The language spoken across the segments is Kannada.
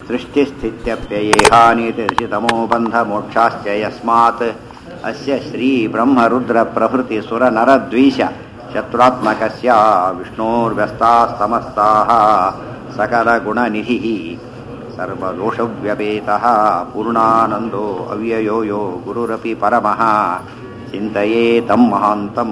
सृष्टिस्थित्यप्ययेहानीतिर्षितमो बन्धमोक्षाश्च यस्मात् अस्य श्रीब्रह्मरुद्रप्रभृतिसुरनरद्वीष शत्रुत्मकस्य विष्णोर्व्यस्ताः समस्ताः सकलगुणनिधिः सर्वदोषव्यपेतः पूर्णानन्दो अव्ययो यो गुरुरपि परमः ಚಿಂತೆಯೇ ತಮ್ಮ ಮಹಾಂತಂ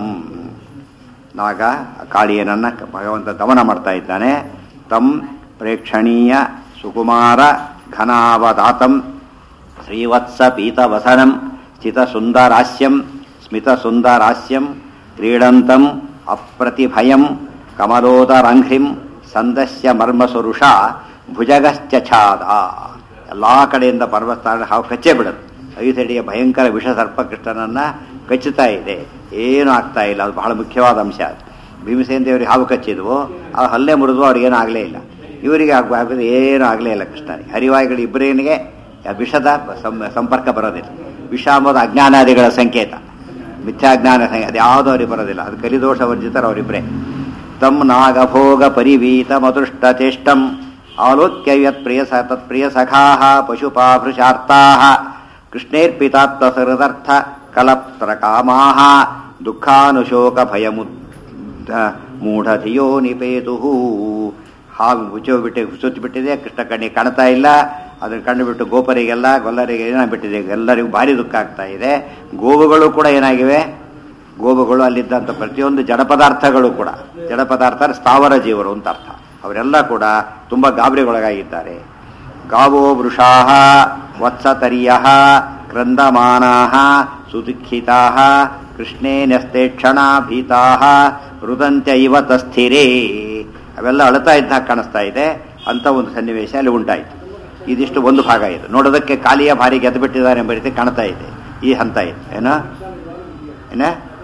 ನಾಗ ಕಾಳಿಯನನ್ನ ಭಗವಂತ ದಮನ ಮಾಡ್ತಾ ಇದ್ದಾನೆ ತಂ ಪ್ರೇಕ್ಷಣೀಯ ಸುಕುಮಾರ ಘನಾವದಾತಂ ಶ್ರೀವತ್ಸ ಪೀತವಸನಂ ಸ್ಥಿತಸುಂದರಾಸ್ಯಂ ಸ್ಮಿತಸುಂದರಾಸ್ಯಂ ಕ್ರೀಡಂತಂ ಅಪ್ರತಿಭಯಂ ಕಮಲೋದರಂಘ್ರಿಂ ಸಂದಸ್ಯ ಮರ್ಮಸುರುಷ ಭುಜಗಶ್ಚಛಾದ ಎಲ್ಲ ಕಡೆಯಿಂದ ಪರ್ವತ ಹಾವು ಕಚ್ಚೇ ಬಿಡುತ್ತೆ ಐದಡಿಯ ಭಯಂಕರ ವಿಷ ಸರ್ಪ ಕೃಷ್ಣನನ್ನ ಕಚ್ಚುತ್ತಾ ಇದೆ ಏನೂ ಆಗ್ತಾ ಇಲ್ಲ ಅದು ಬಹಳ ಮುಖ್ಯವಾದ ಅಂಶ ಅದು ಭೀಮಸೇನ ದೇವರಿಗೆ ಹಾವು ಕಚ್ಚಿದ್ವು ಆ ಹಲ್ಲೆ ಮುರಿದು ಅವ್ರಿಗೇನು ಆಗಲೇ ಇಲ್ಲ ಇವರಿಗೆ ಆಗಬೇಕು ಏನೂ ಆಗಲೇ ಇಲ್ಲ ಕೃಷ್ಣನಿಗೆ ಹರಿವಾಯಿಗಳು ಇಬ್ಬರೇನಿಗೆ ವಿಷದ ಸಂ- ಸಂಪರ್ಕ ಬರೋದಿಲ್ಲ ವಿಷ ಅಂಬೋದು ಅಜ್ಞಾನಾದಿಗಳ ಸಂಕೇತ ಮಿಥ್ಯಾಜ್ಞಾನ ಸಂಕೇತ ಅದು ಯಾವುದೋ ಅವ್ರಿಗೆ ಬರೋದಿಲ್ಲ ಅದು ಕಲಿದೋಷ ವರ್ಜಿತರು ಅವರಿಬ್ಬರೇ ತಮ್ ನಾಗಭೋಗ ಪರಿವೀತ ಮಧುಷ್ಟ ಚೇಷ್ಟಂ ಆಲೋಕ್ಯ ಯತ್ ಪ್ರಿಯ ಸ ತತ್ಪ್ರಿಯ ಸಖಾಹ ಪಶುಪಾಭೃಷಾರ್ತಾಹ ಕೃಷ್ಣೇರ್ಪಿತಾತ್ಮಸಹೃದರ್ಥ ಕಲಪ್ತ್ರ ಕಾಮಾಹ ದುಃಖಾನುಶೋಕ ಭಯಮುದ್ಧ ಮೂಢಧಿಯೋ ನಿಪೇತು ಹಾವು ಮುಚ್ಚೋಗ್ಬಿಟ್ಟು ಸುತ್ತಿಬಿಟ್ಟಿದೆ ಕೃಷ್ಣ ಕಣ್ಣಿಗೆ ಕಾಣ್ತಾ ಇಲ್ಲ ಅದನ್ನು ಕಂಡು ಬಿಟ್ಟು ಗೋಪರಿಗೆಲ್ಲ ಗೊಲ್ಲರಿಗೆ ಏನಾಗ್ಬಿಟ್ಟಿದೆ ಎಲ್ಲರಿಗೂ ಭಾರಿ ದುಃಖ ಆಗ್ತಾ ಇದೆ ಗೋವುಗಳು ಕೂಡ ಏನಾಗಿವೆ ಗೋವುಗಳು ಅಲ್ಲಿದ್ದಂಥ ಪ್ರತಿಯೊಂದು ಜಡ ಪದಾರ್ಥಗಳು ಕೂಡ ಜಡ ಪದಾರ್ಥ ಸ್ಥಾವರ ಜೀವರು ಅಂತ ಅರ್ಥ ಅವರೆಲ್ಲ ಕೂಡ ತುಂಬ ಗಾಬರಿಗೊಳಗಾಗಿದ್ದಾರೆ ಗಾವೋ ವೃಷಾ ವತ್ಸತರಿಯ ಕ್ರಂದಮಾನಾ ಸುದುಃಖಿತಾ ಕೃಷ್ಣೇ ನ್ಯಸ್ತೇಕ್ಷಣ ಭೀತಾ ರುದಂತ್ಯ ಇವ ತಸ್ಥಿರೇ ಅವೆಲ್ಲ ಅಳತಾ ಇದ್ದಾಗ ಕಾಣಿಸ್ತಾ ಇದೆ ಅಂತ ಒಂದು ಸನ್ನಿವೇಶ ಅಲ್ಲಿ ಉಂಟಾಯಿತು ಇದಿಷ್ಟು ಒಂದು ಭಾಗ ಇದು ನೋಡೋದಕ್ಕೆ ಕಾಲಿಯ ಭಾರಿ ಗೆದ್ದು ಬಿಟ್ಟಿದ್ದಾರೆ ಎಂಬ ರೀತಿ ಕಾಣ್ತಾ ಇದೆ ಈ ಹಂತ ಇದೆ ಏನೋ ಏನ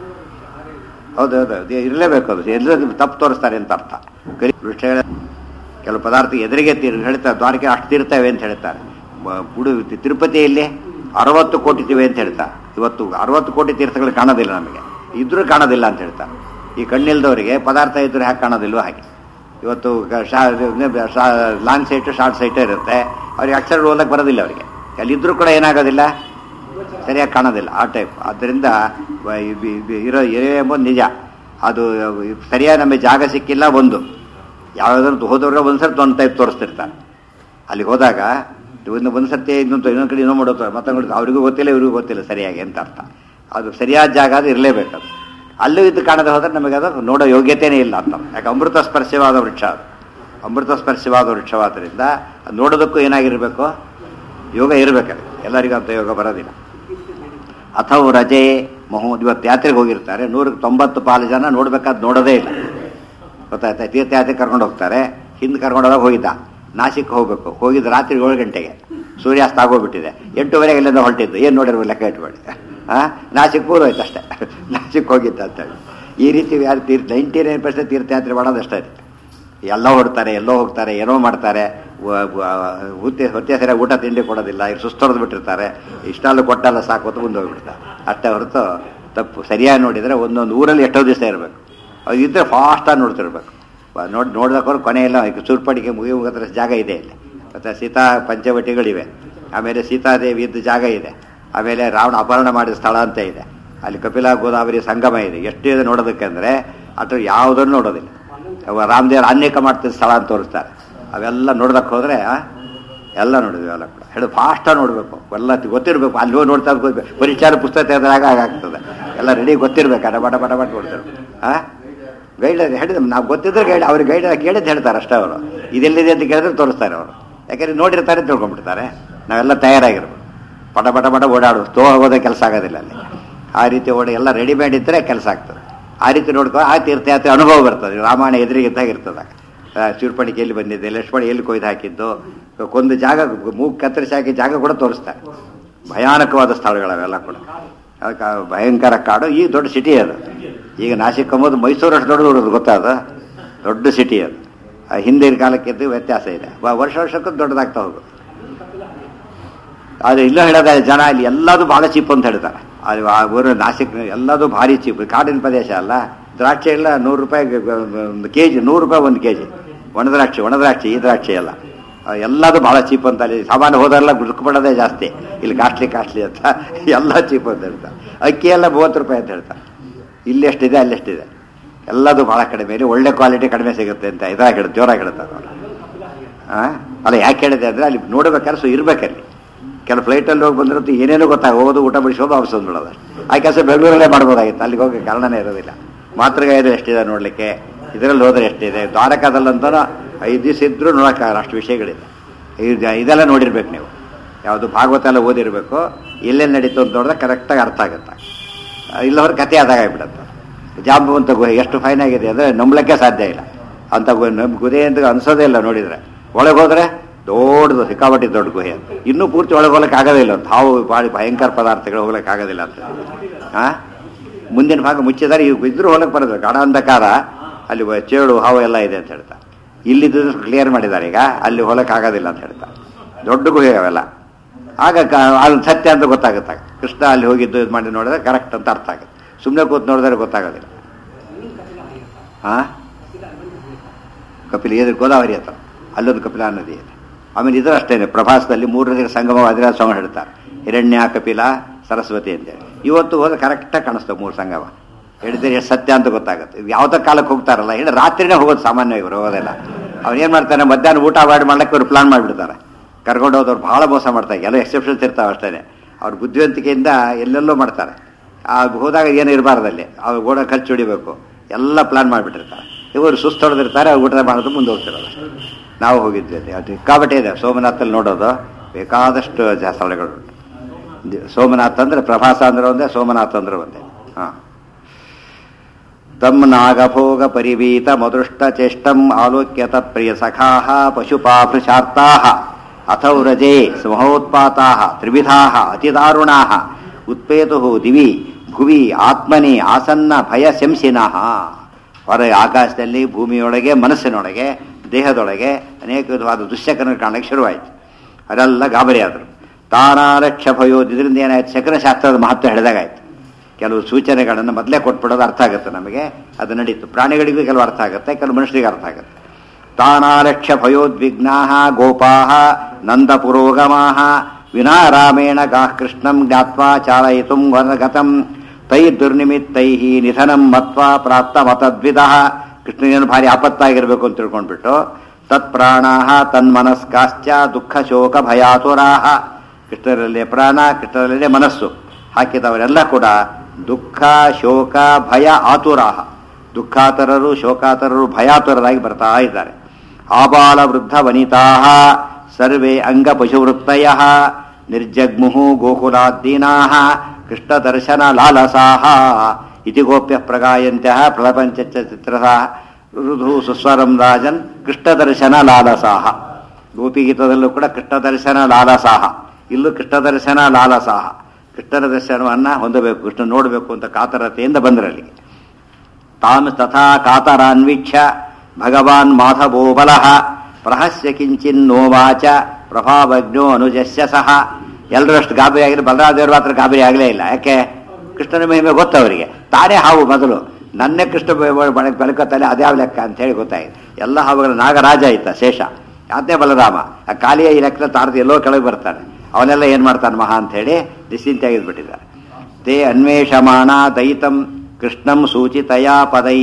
ಹೌದು ಹೌದು ಅದು ಇರಲೇಬೇಕು ಅದು ಎಲ್ಲರಿಗೂ ತಪ್ಪು ತೋರಿಸ್ತಾರೆ ಅಂತ ಅರ್ಥ ಕಲಿ ವೃಕ್ಷಗಳ ಕೆಲವು ಪದಾರ್ಥ ಎದುರಿಗೆ ತೀರ್ ಹೇಳ್ತಾರೆ ದ್ವಾರಕೆ ಅಷ್ಟು ತೀರ್ತವೆ ಅಂತ ಹೇಳ್ತಾರೆ ಬ- ಪುಡು ತಿರುಪತಿಯಲ್ಲಿ ಅರವತ್ತು ಕೋಟಿ ತಿವೆ ಅಂತ ಹೇಳ್ತಾರೆ ಇವತ್ತು ಅರವತ್ತು ಕೋಟಿ ತೀರ್ಥಗಳು ಕಾಣೋದಿಲ್ಲ ನಮಗೆ ಇದ್ರೂ ಕಾಣೋದಿಲ್ಲ ಅಂತ ಹೇಳ್ತಾರೆ ಈ ಕಣ್ಣಿಲ್ದವರಿಗೆ ಪದಾರ್ಥ ಇದ್ರೂ ಯಾಕೆ ಕಾಣೋದಿಲ್ವೋ ಹಾಗೆ ಇವತ್ತು ಲಾಂಗ್ ಸೈಟು ಶಾರ್ಟ್ ಸೈಟು ಇರುತ್ತೆ ಅವ್ರಿಗೆ ಅಕ್ಷರ ಓದಕ್ಕೆ ಬರೋದಿಲ್ಲ ಅವರಿಗೆ ಅಲ್ಲಿದ್ರೂ ಕೂಡ ಏನಾಗೋದಿಲ್ಲ ಸರಿಯಾಗಿ ಕಾಣೋದಿಲ್ಲ ಆ ಟೈಪ್ ಆದ್ದರಿಂದ ವ- ಇದ್- ಇದ್- ಇರೋ ಇರೋ ಎಂಬುದು ನಿಜ ಅದು ಸರಿಯಾಗಿ ನಮಗೆ ಜಾಗ ಸಿಕ್ಕಿಲ್ಲ ಒಂದು ಯಾವುದಾದ್ರು ಹೋದವ್ರೆ ಒಂದ್ಸರ್ತಿ ಒಂದು ಟೈಪ್ ತೋರಿಸ್ತಿರ್ತಾರೆ ಅಲ್ಲಿಗೆ ಹೋದಾಗ ಒಂದು ಒಂದು ಸರ್ತಿ ಇನ್ನೊಂದು ಇನ್ನೊಂದು ಕಡೆ ಇನ್ನೊಂದು ಮಾಡೋತಾರೆ ಮತ್ತೊಂದು ಅವರಿಗೂ ಗೊತ್ತಿಲ್ಲ ಇವ್ರಿಗೂ ಗೊತ್ತಿಲ್ಲ ಸರಿಯಾಗಿ ಅಂತ ಅರ್ಥ ಅದು ಸರಿಯಾದ ಜಾಗ ಅದು ಇರಲೇಬೇಕು ಅದು ಅಲ್ಲೂ ಇದು ಕಾಣದೆ ಹೋದ್ರೆ ನಮಗೆ ಅದು ನೋಡೋ ಯೋಗ್ಯತೆಯೇ ಇಲ್ಲ ಅಂತ ಯಾಕೆ ಅಮೃತ ಸ್ಪರ್ಶವಾದ ವೃಕ್ಷ ಅದು ಅಮೃತ ಸ್ಪರ್ಶವಾದ ವೃಕ್ಷವಾದ್ದರಿಂದ ಅದು ನೋಡೋದಕ್ಕೂ ಏನಾಗಿರಬೇಕು ಯೋಗ ಇರಬೇಕದು ಎಲ್ಲರಿಗೂ ಅಂತ ಯೋಗ ಬರೋದಿಲ್ಲ ಅಥವಾ ರಜೆ ಮಹೋ ಇವತ್ತು ಯಾತ್ರೆಗೆ ಹೋಗಿರ್ತಾರೆ ನೂರಕ್ಕೆ ತೊಂಬತ್ತು ಪಾಲು ಜನ ನೋಡ್ಬೇಕಾದ್ ನೋಡೋದೇ ಇಲ್ಲ ಗೊತ್ತಾಯ್ತಾ ತೀರ್ಥಯಾತ್ರೆ ಕರ್ಕೊಂಡು ಹೋಗ್ತಾರೆ ಹಿಂದೆ ಕರ್ಕೊಂಡು ಹೋದಾಗ ಹೋಗಿದ್ದ ನಾಸಿಕ್ ಹೋಗ್ಬೇಕು ಹೋಗಿದ್ದು ರಾತ್ರಿ ಏಳು ಗಂಟೆಗೆ ಸೂರ್ಯಾಸ್ತ ಆಗೋಗ್ಬಿಟ್ಟಿದೆ ಎಂಟೂವರೆಗೆ ಇಲ್ಲಿಂದ ಹೊರಟಿದ್ದು ಏನು ನೋಡಿರ್ಬೋದು ಲೆಕ್ಕ ಇಟ್ಬೇಡಿ ಆ ನಾಸಿಕ್ ಪೂರ್ವೋಯ್ತು ಅಷ್ಟೇ ನಾಸಿಕ್ ಹೋಗಿದ್ದ ಅಂತೇಳಿ ಈ ರೀತಿ ಯಾರು ತೀರ್ಥ ನೈಂಟಿ ನೈನ್ ಪರ್ಸೆಂಟ್ ತೀರ್ಥಯಾತ್ರೆ ಮಾಡೋದಷ್ಟೇ ಎಲ್ಲ ಹೊಡ್ತಾರೆ ಎಲ್ಲೋ ಹೋಗ್ತಾರೆ ಏನೋ ಮಾಡ್ತಾರೆ ವ- ವ- ಹುತ್ತೆ ಹೊತ್ತೆ ಸರಿಯಾಗಿ ಊಟ ತಿಂಡಿ ಕೊಡೋದಿಲ್ಲ ಇವ್ರು ಸುಸ್ತೊಡೆದು ಬಿಟ್ಟಿರ್ತಾರೆ ಇಷ್ಟೆಲ್ಲ ಕೊಟ್ಟಲ್ಲ ಸಾಕು ಅಂತ ಮುಂದೆ ಹೋಗ್ಬಿಡ್ತಾರೆ ಅಷ್ಟೇ ಹೊರತು ತಪ್ಪು ಸರಿಯಾಗಿ ನೋಡಿದರೆ ಒಂದೊಂದು ಊರಲ್ಲಿ ಎಷ್ಟೋ ದಿವಸ ಇರಬೇಕು ಅದು ಇದ್ದರೆ ಫಾಸ್ಟಾಗಿ ನೋಡ್ತಿರ್ಬೇಕು ವ- ನೋಡ್ ನೋಡ್ದಕ್ಕವ್ರು ಕೊನೆಯೆಲ್ಲ ಚೂರ್ಪಡಿಗೆ ಮುಗಿ ಮುಗತ್ರ ಜಾಗ ಇದೆ ಇಲ್ಲಿ ಮತ್ತು ಸೀತಾ ಪಂಚವಟಿಗಳಿವೆ ಆಮೇಲೆ ಸೀತಾದೇವಿ ಇದ್ದ ಜಾಗ ಇದೆ ಆಮೇಲೆ ರಾವಣ ಅಪಹರಣ ಮಾಡಿದ ಸ್ಥಳ ಅಂತ ಇದೆ ಅಲ್ಲಿ ಕಪಿಲಾ ಗೋದಾವರಿ ಸಂಗಮ ಇದೆ ಎಷ್ಟು ಇದೆ ನೋಡೋದಕ್ಕೆ ಅಂದರೆ ಅದ್ರ ಯಾವುದನ್ನು ನೋಡೋದಿಲ್ಲ ಅವ ರಾಮದೇವ್ರ ಅನೇಕ ಮಾಡ್ತಿದ್ದ ಸ್ಥಳ ಅಂತ ತೋರಿಸ್ತಾರೆ ಅವೆಲ್ಲ ನೋಡ್ದಕ್ಕೆ ಹೋದರೆ ಎಲ್ಲ ನೋಡಿದ್ವಿ ಅವೆಲ್ಲ ಕೂಡ ಹೇಳಿ ಫಾಸ್ಟಾಗಿ ನೋಡಬೇಕು ಎಲ್ಲ ತಿ- ಗೊತ್ತಿರಬೇಕು ಅಲ್ಲಿ ಹೋಗಿ ನೋಡ್ತಾ ಇರ್ಬೇಕು. ಪರಿಚಾರ ಪುಸ್ತಕ ತೆಗೆದಾಗ ಆಗ್ತದೆ ಎಲ್ಲ ರೆಡಿ ಗೊತ್ತಿರ್ಬೇಕು ಅಡ ಬಟ ಬಟ ಬಟ ನೋಡ್ತಿರ್ಬೇಕು ಆ ಗೈಡ್ ಹೇಳಿದ ನಾವು ಗೊತ್ತಿದ್ರೆ ಗೈಡ್ ಅವ್ರಿಗೆ ಗೈಡ್ ಕೇಳಿದ್ದು ಹೇಳ್ತಾರೆ ಅಷ್ಟೇ ಅವರು ಇದೆಲ್ಲಿದೆ ಅಂತ ಕೇಳಿದ್ರೆ ತೋರಿಸ್ತಾರೆ ಅವರು ಯಾಕಂದ್ರೆ ನೋಡಿರ್ತಾರೆ ತಿಳ್ಕೊಂಡ್ಬಿಡ್ತಾರೆ ನಾವೆಲ್ಲ ತಯಾರಾಗಿರ್ಬೇಕು ಪಟ ಪಟ ಪಟ ಓಡಾಡು ತೋ ಹೋಗೋದೇ ಕೆಲಸ ಆಗೋದಿಲ್ಲ ಅಲ್ಲಿ ಆ ರೀತಿ ಓಡಿ ಎಲ್ಲ ರೆಡಿಮೇಡ್ ಇದ್ದರೆ ಕೆಲಸ ಆಗ್ತದೆ ಆ ರೀತಿ ನೋಡ್ಕೊ ಆ ತೀರ್ಥಯಾತ್ರೆ ಅನುಭವ ಬರ್ತದೆ ರಾಮಾಯಣ ಎದುರಿಗೆ ಇದ್ದಾಗ ಇರ್ತದೆ ಚೂರ್ಪಣಿಕೆ ಎಲ್ಲಿ ಬಂದಿದೆ ಲಕ್ಷ್ಮಣ ಎಲ್ಲಿ ಕೊಯ್ದು ಹಾಕಿದ್ದು ಕೊಂದು ಜಾಗ ಮೂಗ್ ಕತ್ತರಿಸಿ ಹಾಕಿ ಜಾಗ ಕೂಡ ತೋರಿಸ್ತಾರೆ ಭಯಾನಕವಾದ ಸ್ಥಳಗಳವೆಲ್ಲ ಕೂಡ ಅದಕ್ಕೆ ಆ ಭಯಂಕರ ಕಾಡು ಈ ದೊಡ್ಡ ಸಿಟಿ ಅದು ಈಗ ನಾಸಿಕ್ ಅಂಬೋದು ಮೈಸೂರು ಅಷ್ಟು ದೊಡ್ಡದು ಗೊತ್ತಾದ ದೊಡ್ಡ ಸಿಟಿ ಅದು ಆ ಹಿಂದಿನ ಕಾಲಕ್ಕಿದ್ದು ವ್ಯತ್ಯಾಸ ಇದೆ ವ- ವರ್ಷ ವರ್ಷಕ್ಕೂ ದೊಡ್ಡದಾಗ್ತಾ ಹೋಗುತ್ತೆ ಆದರೆ ಇಲ್ಲ ಹೇಳೋದ ಜನ ಇಲ್ಲಿ ಎಲ್ಲದೂ ಭಾಳ ಚೀಪ್ ಅಂತ ಹೇಳ್ತಾರೆ ಅದು ಆ ಊರು ನಾಸಿಕ್ ಎಲ್ಲದೂ ಭಾರಿ ಚೀಪ್ ಕಾಡಿನ ಪ್ರದೇಶ ಅಲ್ಲ ದ್ರಾಕ್ಷಿ ಎಲ್ಲ ನೂರು ರೂಪಾಯಿ ಒಂದು ಕೆ ಜಿ ನೂರು ರೂಪಾಯಿ ಒಂದು ಕೆ ಜಿ ಒಣ ದ್ರಾಕ್ಷಿ ಒಣ ದ್ರಾಕ್ಷಿ ಈ ದ್ರಾಕ್ಷಿ ಎಲ್ಲ ಆ, ಎಲ್ಲದು ಭಾಳ ಚೀಪ್ ಅಂತ ಅಲ್ಲಿ ಸಾಮಾನ್ಯ ಹೋದರೆಲ್ಲ ಗುಡ್ಕೊಬಿಡೋದೇ ಜಾಸ್ತಿ ಇಲ್ಲಿ ಕಾಸ್ಟ್ಲಿ ಕಾಸ್ಟ್ಲಿ ಅಂತ ಎಲ್ಲ ಚೀಪ್ ಅಂತ ಹೇಳ್ತಾರೆ ಅಕ್ಕಿ ಎಲ್ಲ ಮೂವತ್ತು ರೂಪಾಯಿ ಅಂತ ಹೇಳ್ತಾರೆ ಇಲ್ಲಿ ಎಷ್ಟಿದೆ ಅಲ್ಲಿ ಎಷ್ಟಿದೆ ಎಲ್ಲದು ಭಾಳ ಕಡಿಮೆ ಇಲ್ಲಿ ಒಳ್ಳೆ ಕ್ವಾಲಿಟಿ ಕಡಿಮೆ ಸಿಗುತ್ತೆ ಅಂತ ಇದಾಗಿ ಹೇಳುತ್ತೆ ಜೋರಾಗಿ ಹೇಳುತ್ತೆ ಅದು ಆ? ಅಲ್ಲ ಯಾಕೆ ಹೇಳಿದೆ ಅಂದರೆ ಅಲ್ಲಿ ನೋಡ್ಬೇಕಾದ್ರೆ ಸೊ ಇರ್ಬೇಕಲ್ಲಿ ಕೆಲವು ಫ್ಲೈಟಲ್ಲಿ ಹೋಗಿ ಬಂದಿರುತ್ತೆ ಏನೇನೋ ಗೊತ್ತಾಗ ಹೋಗೋದು ಊಟ ಬಿಡಿಸೋದು ವಾಪಸ್ ಬಂದ್ಬಿಡೋದು ಆ ಕೆಲಸ ಬೆಂಗಳೂರಲ್ಲೇ ಮಾಡ್ಬೋದಾಗಿತ್ತು ಅಲ್ಲಿಗೆ ಹೋಗಿ ಕಾರಣನೇ ಇರೋದಿಲ್ಲ ಮಾತೃಗಾಯದು ಎಷ್ಟಿದೆ ನೋಡಲಿಕ್ಕೆ ಇದರಲ್ಲಿ ಹೋದ್ರೆ ಎಷ್ಟಿದೆ ದ್ವಾರಕಾದಲ್ಲಂತೂ ಐದು ದಿವಸ ಇದ್ರೂ ನೋಡೋಕ್ಕಾಗಲ್ಲ ಅಷ್ಟು ವಿಷಯಗಳಿದೆ ಇದು- ಇದೆಲ್ಲ ನೋಡಿರ್ಬೇಕು ನೀವು ಯಾವುದು ಭಾಗವತ ಎಲ್ಲ ಓದಿರಬೇಕು ಎಲ್ಲೆಲ್ಲಿ ನಡೀತು ಅಂತ ನೋಡಿದ್ರೆ ಕರೆಕ್ಟಾಗಿ ಅರ್ಥ ಆಗುತ್ತೆ ಇಲ್ಲವ್ರ ಕತೆ ಆದಾಗ ಆಗ್ಬಿಡುತ್ತೆ ಜಾಂಬುವಂತ ಗುಹೆ ಎಷ್ಟು ಫೈನ್ ಆಗಿದೆ ಅಂದರೆ ನಂಬಲಿಕ್ಕೆ ಸಾಧ್ಯ ಇಲ್ಲ ಅಂತ ಗುಹೆ ನಮ್ ಗುಹೆ ಅಂತ ಅನ್ಸೋದೇ ಇಲ್ಲ ನೋಡಿದರೆ ಒಳಗೆ ಹೋದ್ರೆ ದೊಡ್ಡದು ಸಿಕ್ಕಾಪಟ್ಟಿ ದೊಡ್ಡ ಗುಹೆ ಅಂತ ಇನ್ನೂ ಪೂರ್ತಿ ಒಳಗೆ ಹೋಗ್ಲಿಕ್ಕೆ ಆಗೋದಿಲ್ಲ ಅಂತ ಹಾವು ಭಾಳ ಭಯಂಕರ ಪದಾರ್ಥಗಳು ಹೋಗ್ಲಿಕ್ಕೆ ಆಗೋದಿಲ್ಲ ಅಂತ ಆ ಮುಂದಿನ ಭಾಗ ಮುಚ್ಚಿದ್ದಾರೆ ಇವು ಇದ್ರೂ ಹೋಗ್ಲಿಕ್ಕೆ ಬರೋದು ಗಾಢ ಅಂಧಕಾರ ಅಲ್ಲಿ ಬ- ಚೇಳು ಹಾವು ಎಲ್ಲ ಇದೆ ಅಂತ ಹೇಳ್ತಾ ಇಲ್ಲಿದ್ದು ಕ್ಲಿಯರ್ ಮಾಡಿದ್ದಾರೆ ಈಗ ಅಲ್ಲಿ ಹೋಗಕ್ಕೆ ಆಗೋದಿಲ್ಲ ಅಂತ ಹೇಳ್ತಾ ದೊಡ್ಡ ಗುಹೆ ಅವೆಲ್ಲ ಆಗ ಕ- ಅದು ಸತ್ಯ ಅಂತ ಗೊತ್ತಾಗುತ್ತೆ ಕೃಷ್ಣ ಅಲ್ಲಿ ಹೋಗಿದ್ದು ಇದು ಮಾಡಿ ನೋಡಿದ್ರೆ ಕರೆಕ್ಟ್ ಅಂತ ಅರ್ಥ ಆಗುತ್ತೆ ಸುಮ್ಮನೆ ಕೂತ್ ನೋಡಿದ್ರೆ ಗೊತ್ತಾಗೋದಿಲ್ಲ ಹಾ ಕಪಿಲ ಎದುರು ಗೋದಾವರಿ ಹತ್ರ ಅಲ್ಲೊಂದು ಕಪಿಲ ನದಿ ಇದೆ ಆಮೇಲೆ ಇದ್ರ ಅಷ್ಟೇನೆ ಪ್ರಭಾಸದಲ್ಲಿ ಮೂರು ನದಿಗಳ ಸಂಗಮ ಅದಿರಾಜ ಸ್ವಾಮಿ ಹೇಳ್ತಾರೆ ಹಿರಣ್ಯ ಕಪಿಲ ಸರಸ್ವತಿ ಅಂತೇಳಿ ಇವತ್ತು ಹೋದ್ರೆ ಕರೆಕ್ಟಾಗಿ ಕಾಣಿಸ್ತವೆ ಮೂರು ಸಂಗಮ ಹೇಳಿದ್ರೆ ಎಷ್ಟು ಸತ್ಯ ಅಂತ ಗೊತ್ತಾಗುತ್ತೆ ಇವ್ ಯಾವ್ದೋ ಕಾಲಕ್ಕೆ ಹೋಗ್ತಾರಲ್ಲ ಹೇಳಿ ರಾತ್ರಿನೇ ಹೋಗೋದು ಸಾಮಾನ್ಯ ಇವರು ಹೋಗೋದಿಲ್ಲ ಅವ್ರು ಏನು ಮಾಡ್ತಾರೆ ಮಧ್ಯಾಹ್ನ ಊಟ ಮಾಡಿ ಮಾಡ್ಲಿಕ್ಕೆ ಇವ್ರು ಪ್ಲಾನ್ ಮಾಡಿಬಿಡ್ತಾರೆ ಕರ್ಕೊಂಡು ಹೋದವ್ರು ಭಾಳ ಮೋಸ ಮಾಡ್ತಾರೆ ಎಲ್ಲ ಎಕ್ಸೆಪ್ಷನ್ಸ್ ಇರ್ತಾವೆ ಅಷ್ಟೇ ಅವ್ರ ಬುದ್ಧಿವಂತಿಕೆಯಿಂದ ಎಲ್ಲೆಲ್ಲೋ ಮಾಡ್ತಾರೆ ಆ ಹೋದಾಗ ಏನು ಇರಬಾರ್ದಲ್ಲಿ ಅವ್ರು ಗೋಡ ಖರ್ಚು ಹೊಡಿಬೇಕು ಎಲ್ಲ ಪ್ಲಾನ್ ಮಾಡಿಬಿಟ್ಟಿರ್ತಾರೆ ಇವರು ಸುಸ್ತು ಹೊಡೆದಿರ್ತಾರೆ ಅವ್ರು ಊಟ ಮಾಡೋದು ಮುಂದೆ ಹೋಗ್ತಿರೋದು ನಾವು ಹೋಗಿದ್ವಿ ಅಲ್ಲಿ ಅದು ಸಿಕ್ಕಾಪಟ್ಟೆ ಇದೆ ಸೋಮನಾಥಲ್ಲಿ ನೋಡೋದು ಬೇಕಾದಷ್ಟು ಜ- ಸ್ಥಳಗಳು ಉಂಟು ದಿ- ಸೋಮನಾಥ್ ಅಂದ್ರೆ ಪ್ರಭಾಸ ಅಂದ್ರೆ ಒಂದೇ ಸೋಮನಾಥ್ ಅಂದ್ರೆ ಒಂದೇ ಹಾಂ ತಮ್ ನಾಗಭೋಗ ಪರಿವೀತ ಮದೃಷ್ಟ ಚೇಷ್ಟಂ ಆಲೋಕ್ಯ ತತ್ಪ್ರಿಯ ಸಖಾಹ ಪಶುಪಾಭೃಶಾರ್ತಾಹ ಅಥೌರಜೇ ಸಮಹೋತ್ಪಾತಾಹ ತ್ರಿವಿಧಾಹ ಅತಿದಾರುಣಾಹ ಉತ್ಪೇತು ದಿವಿ ಭುವಿ ಆತ್ಮನಿ ಆಸನ್ನ ಭಯ ಶಂಸಿನಃ ಹೊರ ಆಕಾಶದಲ್ಲಿ ಭೂಮಿಯೊಳಗೆ ಮನಸ್ಸಿನೊಳಗೆ ದೇಹದೊಳಗೆ ಅನೇಕ ವಿಧವಾದ ದುಶ್ಯಕರಣ ಕಾಣಕ್ಕೆ ಶುರುವಾಯಿತು ಅದೆಲ್ಲ ಗಾಬರಿ ಆದರು ತಾನಾಲಕ್ಷ್ಯ ಭಯೋ ಇದರಿಂದ ಏನಾಯ್ತು ಶಕನಶಾಸ್ತ್ರದ ಮಹತ್ವ ಹೇಳಿದಾಗಾಯ್ತು ಕೆಲವು ಸೂಚನೆಗಳನ್ನು ಮೊದಲೇ ಕೊಟ್ಬಿಡೋದು ಅರ್ಥ ಆಗುತ್ತೆ ನಮಗೆ ಅದು ನಡೀತು ಪ್ರಾಣಿಗಳಿಗೂ ಕೆಲವು ಅರ್ಥ ಆಗುತ್ತೆ ಕೆಲವು ಮನುಷ್ಯರಿಗೆ ಅರ್ಥ ಆಗುತ್ತೆ ತಾನಾಲಕ್ಷ್ಯ ಭಯೋದ್ವಿಗ್ನಾ ಗೋಪಾ ನಂದ ಪುರೋಗಮಾ ವಿನಾ ರಾಮೇಣ ಗಾ ಕೃಷ್ಣಂ ಜ್ಞಾತ್ವಾ ಚಾಲಯಿತು ಗತಂ ತೈ ದುರ್ನಿಮಿತ್ತೈ ನಿಧನಂ ಮತ್ವಾ ಪ್ರಾಪ್ತ ಮತದ್ವಿಧ ಕೃಷ್ಣನೇನು ಭಾರಿ ಆಪತ್ತಾಗಿರ್ಬೇಕು ಅಂತ ತಿಳ್ಕೊಂಡ್ಬಿಟ್ಟು ತತ್ಪ್ರಾಣಾ ತನ್ಮನಸ್ಕಾಶ್ಚ ದುಃಖ ಶೋಕ ಭಯಾತುರಾಹ ಕೃಷ್ಣರಲ್ಲೇ ಪ್ರಾಣ ಕೃಷ್ಣರಲ್ಲೇ ಮನಸ್ಸು ಹಾಕಿದವರೆಲ್ಲ ಕೂಡ ದುಃಖ ಶೋಕ ಭಯ ಆತುರಾಹ ದುಃಖಾತರರು ಶೋಕಾತರರು ಭಯಾತುರರಾಗಿ ಬರ್ತಾ ಇದ್ದಾರೆ ಆಬಾಲ ವೃದ್ಧ ವನಿತಾ ಸರ್ವೇ ಅಂಗ ಪಶುವೃತ್ತಯ ನಿರ್ಜಗ್ಮುಹು ಗೋಕುಲಾದ್ದೀನಾ ಕೃಷ್ಣ ದರ್ಶನ ಲಾಲಸಾಹ ಇತಿ ಗೋಪ್ಯ ಪ್ರಗಾಯಂತ್ಯ ಪ್ರಪಂಚ ಚಿತ್ರಸ ಋದು ಸುಸ್ವರಂ ರಾಜನ್ ಕೃಷ್ಣ ದರ್ಶನ ಲಾಲಸಾಹ ಗೋಪಿಗೀತದಲ್ಲೂ ಕೂಡ ಕೃಷ್ಣ ದರ್ಶನ ಲಾಲಸಾಹ ಇಲ್ಲೂ ಕೃಷ್ಣ ದರ್ಶನ ಲಾಲಸಾಹ ಕೃಷ್ಣನ ದರ್ಶನವನ್ನ ಹೊಂದಬೇಕು ಕೃಷ್ಣ ನೋಡಬೇಕು ಅಂತ ಕಾತರತೆಯಿಂದ ಬಂದ್ರಲ್ಲಿ ತಾನು ತಥಾ ಕಾತರಾನ್ವೀಕ್ಷ ಭಗವಾನ್ ಮಾಧವೋ ಬಲಃ ಪ್ರಹಸ್ಯ ಕಿಂಚಿನ್ನೋವಾಚ ಪ್ರಭಾವಜ್ಞೋ ಅನುಜಸ್ಯ ಸಹ ಎಲ್ಲರಷ್ಟು ಗಾಬರಿ ಆಗಿರೋ ಬಲರಾಜರು ಮಾತ್ರ ಗಾಬರಿ ಆಗಲೇ ಇಲ್ಲ ಯಾಕೆ ಕೃಷ್ಣನ ಮಹಿಮೆ ಗೊತ್ತವರಿಗೆ ತಾನೇ ಹಾವು ಮೊದಲು ನನ್ನೇ ಕೃಷ್ಣ ಬೆಳಕತ್ತಲೆ ಅದ್ಯಾವ ಲೆಕ್ಕ ಅಂತ ಹೇಳಿ ಗೊತ್ತಾಯಿತು ಎಲ್ಲ ಹಾವುಗಳ ನಾಗರಾಜ ಆಯ್ತ ಶೇಷ ಆತನೇ ಬಲರಾಮ ಆ ಕಾಲಿಯ ಈ ಲೆಕ್ಕ ತಾರದು ಎಲ್ಲೋ ಕೆಳಗೆ ಬರ್ತಾನೆ ಅವನೆಲ್ಲ ಏನು ಮಾಡ್ತಾನೆ ಮಹಾ ಅಂತ ಹೇಳಿ ನಿಶ್ಚಿಂತೆಯಾಗಿದ್ಬಿಟ್ಟಿದ್ದಾರೆ ತೇ ಅನ್ವೇಷಮಾಣ ದಯಿತಂ ಕೃಷ್ಣಂ ಸೂಚಿತಯಾ ಪದೈ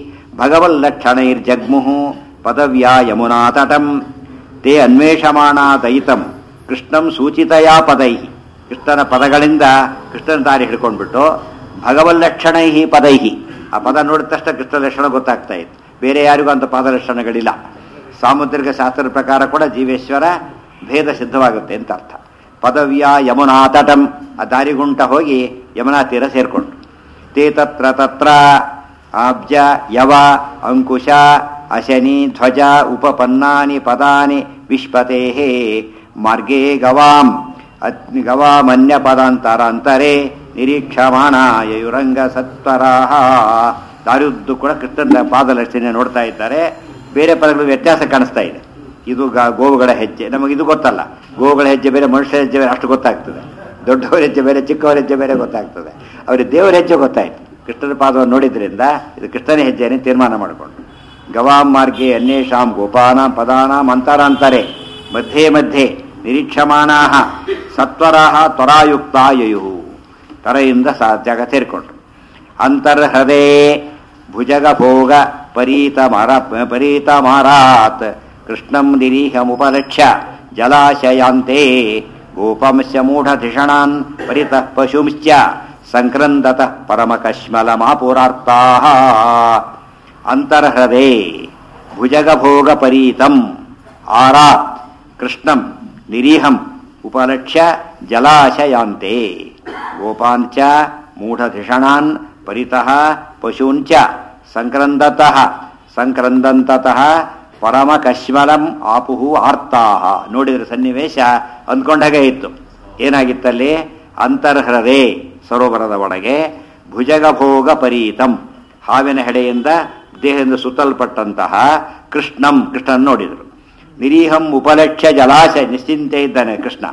ಭಗವಲ್ಲಕ್ಷಣೈರ್ಜಗ್ಮುಹು ಪದವ್ಯಾ ಯಮುನಾ ತಟಂ ತೇ ಅನ್ವೇಷಮಾಣ ದಯಿತಂ ಕೃಷ್ಣಂ ಸೂಚಿತಯಾ ಪದೈ ಕೃಷ್ಣನ ಪದಗಳಿಂದ ಕೃಷ್ಣನ ದಾರಿ ಹಿಡ್ಕೊಂಡ್ಬಿಟ್ಟು ಭಗವಲ್ಲಕ್ಷಣೈ ಪದೈ ಆ ಪದ ನೋಡಿದ ತಕ್ಷಣ ಕೃಷ್ಣ ಲಕ್ಷಣ ಗೊತ್ತಾಗ್ತಾ ಇತ್ತು ಬೇರೆ ಯಾರಿಗೂ ಅಂತ ಪಾದ ಲಕ್ಷಣಗಳಿಲ್ಲ ಸಾಮುದ್ರಿಕ ಶಾಸ್ತ್ರದ ಪ್ರಕಾರ ಕೂಡ ಜೀವೇಶ್ವರ ಭೇದ ಸಿದ್ಧವಾಗುತ್ತೆ ಅಂತ ಅರ್ಥ ಪದವ್ಯ ಯಮುನಾ ತಟಂ ಆ ದಾರಿಗುಂಟ ಹೋಗಿ ಯಮುನಾ ತೀರ ಸೇರ್ಕೊಂಡು ತೇ ತತ್ರ ತತ್ರ ಆಬ್ಜ ಯವ ಅಂಕುಶ ಅಶನಿ ಧ್ವಜ ಉಪಪನ್ನಾನಿ ಪದಾನಿ ವಿಶ್ಪತೆ ಮಾರ್ಗೇ ಗವಾಂ ಅಗ್ನಿ ಗವಾಮನ್ಯ ಪದಾಂತರಾಂತರೇ ನಿರೀಕ್ಷಮಾಣ ಯಯುರಂಗ ಸತ್ವರಾಹ ದಾರಿಯುದ್ದು ಕೂಡ ಕೃಷ್ಣನ ಪಾದಲಕ್ಷಣೆ ನೋಡ್ತಾ ಇದ್ದಾರೆ ಬೇರೆ ಪದಗಳು ವ್ಯತ್ಯಾಸ ಕಾಣಿಸ್ತಾ ಇದೆ ಇದು ಗ- ಗೋವುಗಳ ಹೆಜ್ಜೆ ನಮಗೆ ಇದು ಗೊತ್ತಲ್ಲ ಗೋವುಗಳ ಹೆಜ್ಜೆ ಬೇರೆ ಮನುಷ್ಯರ ಹೆಜ್ಜೆ ಬೇರೆ ಅಷ್ಟು ಗೊತ್ತಾಗ್ತದೆ ದೊಡ್ಡವರ ಹೆಜ್ಜೆ ಬೇರೆ ಚಿಕ್ಕವರ ಹೆಜ್ಜೆ ಬೇರೆ ಗೊತ್ತಾಗ್ತದೆ ಅವರಿಗೆ ದೇವರ ಹೆಜ್ಜೆ ಗೊತ್ತಾಯ್ತು ಕೃಷ್ಣನ ಪಾದವನ್ನು ನೋಡಿದ್ರಿಂದ ಇದು ಕೃಷ್ಣನ ಹೆಜ್ಜೆಯನ್ನು ತೀರ್ಮಾನ ಮಾಡಿಕೊಂಡು ಗವಾಂ ಮಾರ್ಗೆ ಅನ್ಯೇಷಾಂ ಗೋಪಾನಾಂ ಪದಾನಾಂ ಅಂತರಾಂತರೆ ಮಧ್ಯೆ ಮಧ್ಯೆ ನಿರೀಕ್ಷಮಾಣಾ ಸತ್ವರಾಹ ತ್ವರಾಯುಕ್ತ ಯಯು ತರೆಯಿಂದ ಸ ಜಗ ಸೇರಿಕೊಂಡ್ರು ಅಂತರ್ಹೃದಯ ಭುಜಗಭೋಗ ಪರೀತಮರ ಪರೀತಮಾರಾತ್ ಕೃಷ್ಣಂ ನಿರೀಹಮುಪಲಕ್ಷ್ಯ ಜಲಾಶಯಾಂತೆ ಗೋಪಂಶ ಮೂಢಧಿಷಣಾನ್ ಪರಿತಃ ಪಶುಂಶ್ಚ ಸಂಕ್ರಂದತಃ ಪರಮಕಶ್ಮಲಮಾಪುರಾರ್ತಾಃ ಅಂತರ್ಹೃದೆ ಭುಜಗಭೋಗಪರೀತಂ ಆರಾತ್ ಕೃಷ್ಣಂ ನಿರೀಹಂ ಉಪಲಕ್ಷ್ಯ ಜಲಾಶಯಾಂತೆ ಗೋಪಾಂಚ ಮೂಢಧಿಷಣಾನ್ ಪರಿತಃ ಪಶೂಂಚ ಸಂಕ್ರಂದತಃ ಸಂಕ್ರಂದಂತತಃ ಪರಮಕಶ್ಮಲಂ ಆಪುಹು ಆರ್ತಾಹ ನೋಡಿದ್ರೆ ಸನ್ನಿವೇಶ ಅಂದ್ಕೊಂಡಾಗೆ ಇತ್ತು ಏನಾಗಿತ್ತಲ್ಲಿ ಅಂತರ್ಹೃದೆ ಸರೋವರದ ಒಳಗೆ ಭುಜಗಭೋಗ ಪರೀತಂ ಹಾವಿನ ಹೆಡೆಯಿಂದ ದೇಹದಿಂದ ಸುತ್ತಲ್ಪಟ್ಟಂತಹ ಕೃಷ್ಣಂ ಕೃಷ್ಣನ್ ನೋಡಿದರು ನಿರೀಹಂ ಉಪಲಕ್ಷ್ಯ ಜಲಾಶಯ ನಿಶ್ಚಿಂತೆ ಇದ್ದಾನೆ ಕೃಷ್ಣ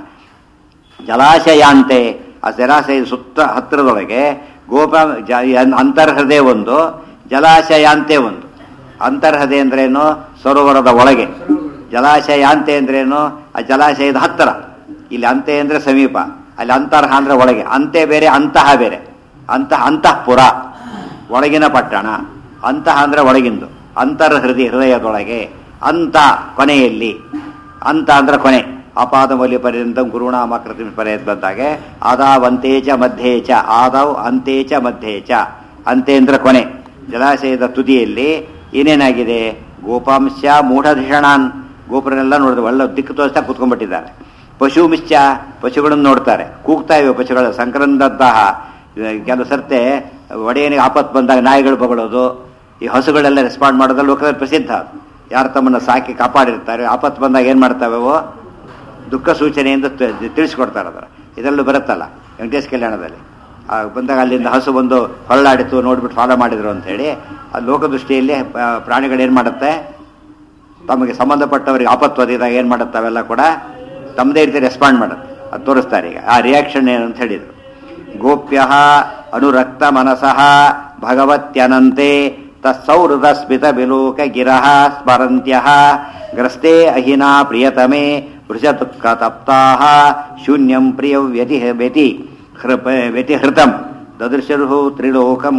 ಜಲಾಶಯಾಂತೆ ಆ ಜಲಾಶಯದ ಸುತ್ತ ಹತ್ತಿರದೊಳಗೆ ಗೋಪ ಜ ಅಂತರ್ಹೃದಯ ಒಂದು ಜಲಾಶಯಾಂತೆ ಒಂದು ಅಂತರ್ಹೃದೆ ಅಂದ್ರೇನು ಸರೋವರದ ಒಳಗೆ ಜಲಾಶಯಾಂತೆ ಅಂದ್ರೇನು ಆ ಜಲಾಶಯದ ಹತ್ತಿರ ಇಲ್ಲಿ ಅಂತೆ ಅಂದ್ರೆ ಸಮೀಪ ಅಲ್ಲಿ ಅಂತರ್ಹ ಅಂದ್ರೆ ಒಳಗೆ ಅಂತೆ ಬೇರೆ ಅಂತಹ ಬೇರೆ ಅಂತಹ ಅಂತಃಪುರ ಒಳಗಿನ ಪಟ್ಟಣ ಅಂತಹ ಅಂದ್ರೆ ಒಳಗಿಂದು ಅಂತರ್ಹೃದಯ ಹೃದಯದೊಳಗೆ ಅಂತ ಕೊನೆಯಲ್ಲಿ ಅಂತ ಅಂದ್ರೆ ಕೊನೆ ಅಪಾದಮೌಲ್ಯ ಪರ್ಯಂತ ಗುರುಣಾಮ ಕೃತಿ ಪರ್ಯಂತ ಬಂದಾಗೆ ಆದಾವಂತೇಚ ಮಧ್ಯೇಚ ಆದವ್ ಅಂತೇಚ ಮಧ್ಯೇಚ ಅಂತೆ ಅಂದ್ರೆ ಕೊನೆ ಜಲಾಶಯದ ತುದಿಯಲ್ಲಿ ಏನೇನಾಗಿದೆ ಗೋಪಾಂಶ ಮೂಢಧಿಷಣಾನ್ ಗೋಪುರನೆಲ್ಲ ನೋಡಿದ್ರೆ ಒಳ್ಳೆ ದಿಕ್ಕು ತೋರಿಸ್ತಾ ಕೂತ್ಕೊಂಡ್ಬಿಟ್ಟಿದ್ದಾರೆ ಪಶು ಮಿಶ್ಚ ಪಶುಗಳನ್ನು ನೋಡ್ತಾರೆ ಕೂಗ್ತಾ ಇವೆ ಪಶುಗಳು ಸಂಕ್ರಂದಂತಹ ಕೆಲವು ಸರ್ತೆ ಒಡೆಯನಿಗೆ ಆಪತ್ತು ಬಂದಾಗ ನಾಯಿಗಳು ಬಗಳೋದು ಈ ಹಸುಗಳೆಲ್ಲ ರೆಸ್ಪಾಂಡ್ ಮಾಡೋದ್ರಲ್ಲಿ ಲೋಕದಲ್ಲಿ ಪ್ರಸಿದ್ಧ ಯಾರು ತಮ್ಮನ್ನು ಸಾಕಿ ಕಾಪಾಡಿರ್ತಾರೆ ಆಪತ್ತು ಬಂದಾಗ ಏನು ಮಾಡ್ತಾವೆ ಅವು ದುಃಖ ಸೂಚನೆಯಿಂದ ತ- ತಿಳಿಸ್ಕೊಡ್ತಾರೆ ಅದರ ಇದರಲ್ಲೂ ಬರುತ್ತಲ್ಲ ವೆಂಕಟೇಶ್ ಕಲ್ಯಾಣದಲ್ಲಿ ಆ ಬಂದಾಗ ಅಲ್ಲಿಂದ ಹಸು ಬಂದು ಹೊರಳಾಡಿತು ನೋಡ್ಬಿಟ್ಟು ಫಾಲೋ ಮಾಡಿದ್ರು ಅಂತ ಹೇಳಿ ಆ ಲೋಕದೃಷ್ಟಿಯಲ್ಲಿ ಆ, ಪ್ರಾಣಿಗಳು ಏನು ಮಾಡುತ್ತೆ ತಮಗೆ ಸಂಬಂಧಪಟ್ಟವರಿಗೆ ಆಪತ್ತು ಒದಗಿದಾಗ ಏನು ಮಾಡುತ್ತೆ ಅವೆಲ್ಲ ಕೂಡ ತಮ್ಮದೇ ರೀತಿ ರೆಸ್ಪಾಂಡ್ ಮಾಡುತ್ತೆ ಅದು ತೋರಿಸ್ತಾರೆ ಈಗ ಆ ರಿಯಾಕ್ಷನ್ ಏನು ಅಂತ ಹೇಳಿದರು ಗೋಪ್ಯ ಅನುರಕ್ತ ಮನಸಃ ಭಗವತ್ಯನಂತೆ ತತ್ಸೌಹೃದ ಸ್ಮಿತ ಬಿಲೋಕ ಗಿರಹ ಸ್ಮರಂತ್ಯ ಗ್ರಸ್ತೆ ಅಹಿನಾ ಪ್ರಿಯತಮೆ ವೃಷದುಃಖ ತಪ್ತಾ ಶೂನ್ಯಂ ಪ್ರಿಯ ವ್ಯತಿ ವ್ಯತಿ ಹೃಪ ವ್ಯತಿಹೃತಂ ದದೃಶರು ತ್ರಿಲೋಕಂ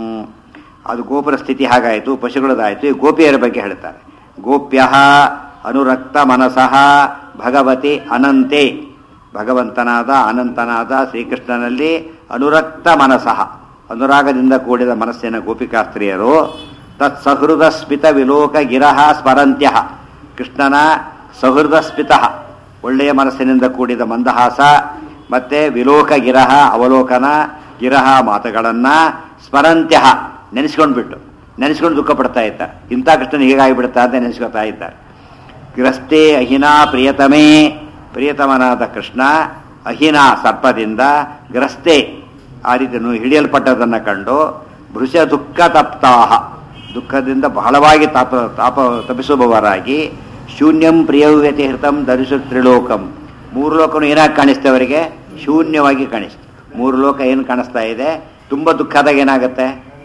ಅದು ಗೋಪುರ ಸ್ಥಿತಿ ಹಾಗಾಯಿತು ಪಶುಗಳದಾಯಿತು ಈ ಗೋಪಿಯರ ಬಗ್ಗೆ ಹೇಳ್ತಾರೆ ಗೋಪ್ಯ ಅನುರಕ್ತ ಮನಸಃ ಭಗವತಿ ಅನಂತೆ ಭಗವಂತನಾದ ಅನಂತನಾದ ಶ್ರೀಕೃಷ್ಣನಲ್ಲಿ ಅನುರಕ್ತ ಮನಸಃ ಅನುರಾಗದಿಂದ ಕೂಡಿದ ಮನಸ್ಸಿನ ಗೋಪಿಕಾಸ್ತ್ರೀಯರು ತತ್ ಸಹೃದ ಸ್ಮಿತ ವಿಲೋಕ ಗಿರಹ ಸ್ಮರಂತ್ಯ ಕೃಷ್ಣನ ಸಹೃದ ಸ್ಮಿತ ಒಳ್ಳೆಯ ಮನಸ್ಸಿನಿಂದ ಕೂಡಿದ ಮಂದಹಾಸ ಮತ್ತೆ ವಿಲೋಕ ಗಿರಹ ಅವಲೋಕನ ಗಿರಹ ಮಾತುಗಳನ್ನ ಸ್ಮರಂತ್ಯ ನೆನೆಸ್ಕೊಂಡ್ಬಿಟ್ಟು ನೆನೆಸ್ಕೊಂಡು ದುಃಖ ಪಡ್ತಾ ಇದ್ದಾರೆ ಇಂಥ ಕೃಷ್ಣನ ಹೀಗಾಗಿಬಿಡ್ತಾ ಅಂತ ನೆನೆಸ್ಕೊತಾ ಇದ್ದಾರೆ ಗ್ರಸ್ತೆ ಅಹಿನಾ ಪ್ರಿಯತಮೇ ಪ್ರಿಯತಮನಾದ ಕೃಷ್ಣ ಅಹಿನಾ ಸರ್ಪದಿಂದ ಗ್ರಸ್ತೆ ಆ ರೀತಿ ನು- ಹಿಡಿಯಲ್ಪಟ್ಟದನ್ನು ಕಂಡು ಭೃಷ ದುಃಖ ತಪ್ತಾಹ ದುಃಖದಿಂದ ಬಹಳವಾಗಿ ತಾಪ ತಾಪ ತಪಿಸುವವರಾಗಿ ಶೂನ್ಯಂ ಪ್ರಿಯವ್ಯತಿ ಹೃತಂ ಧರಿಸು ತ್ರಿಲೋಕಂ ಮೂರು ಲೋಕನು ಏನಾಗಿ ಕಾಣಿಸ್ತೇ ಅವರಿಗೆ ಶೂನ್ಯವಾಗಿ ಕಾಣಿಸ್ತು ಮೂರು ಲೋಕ ಏನು ಕಾಣಿಸ್ತಾ ಇದೆ ತುಂಬ ದುಃಖದಾಗ ಏನಾಗುತ್ತೆ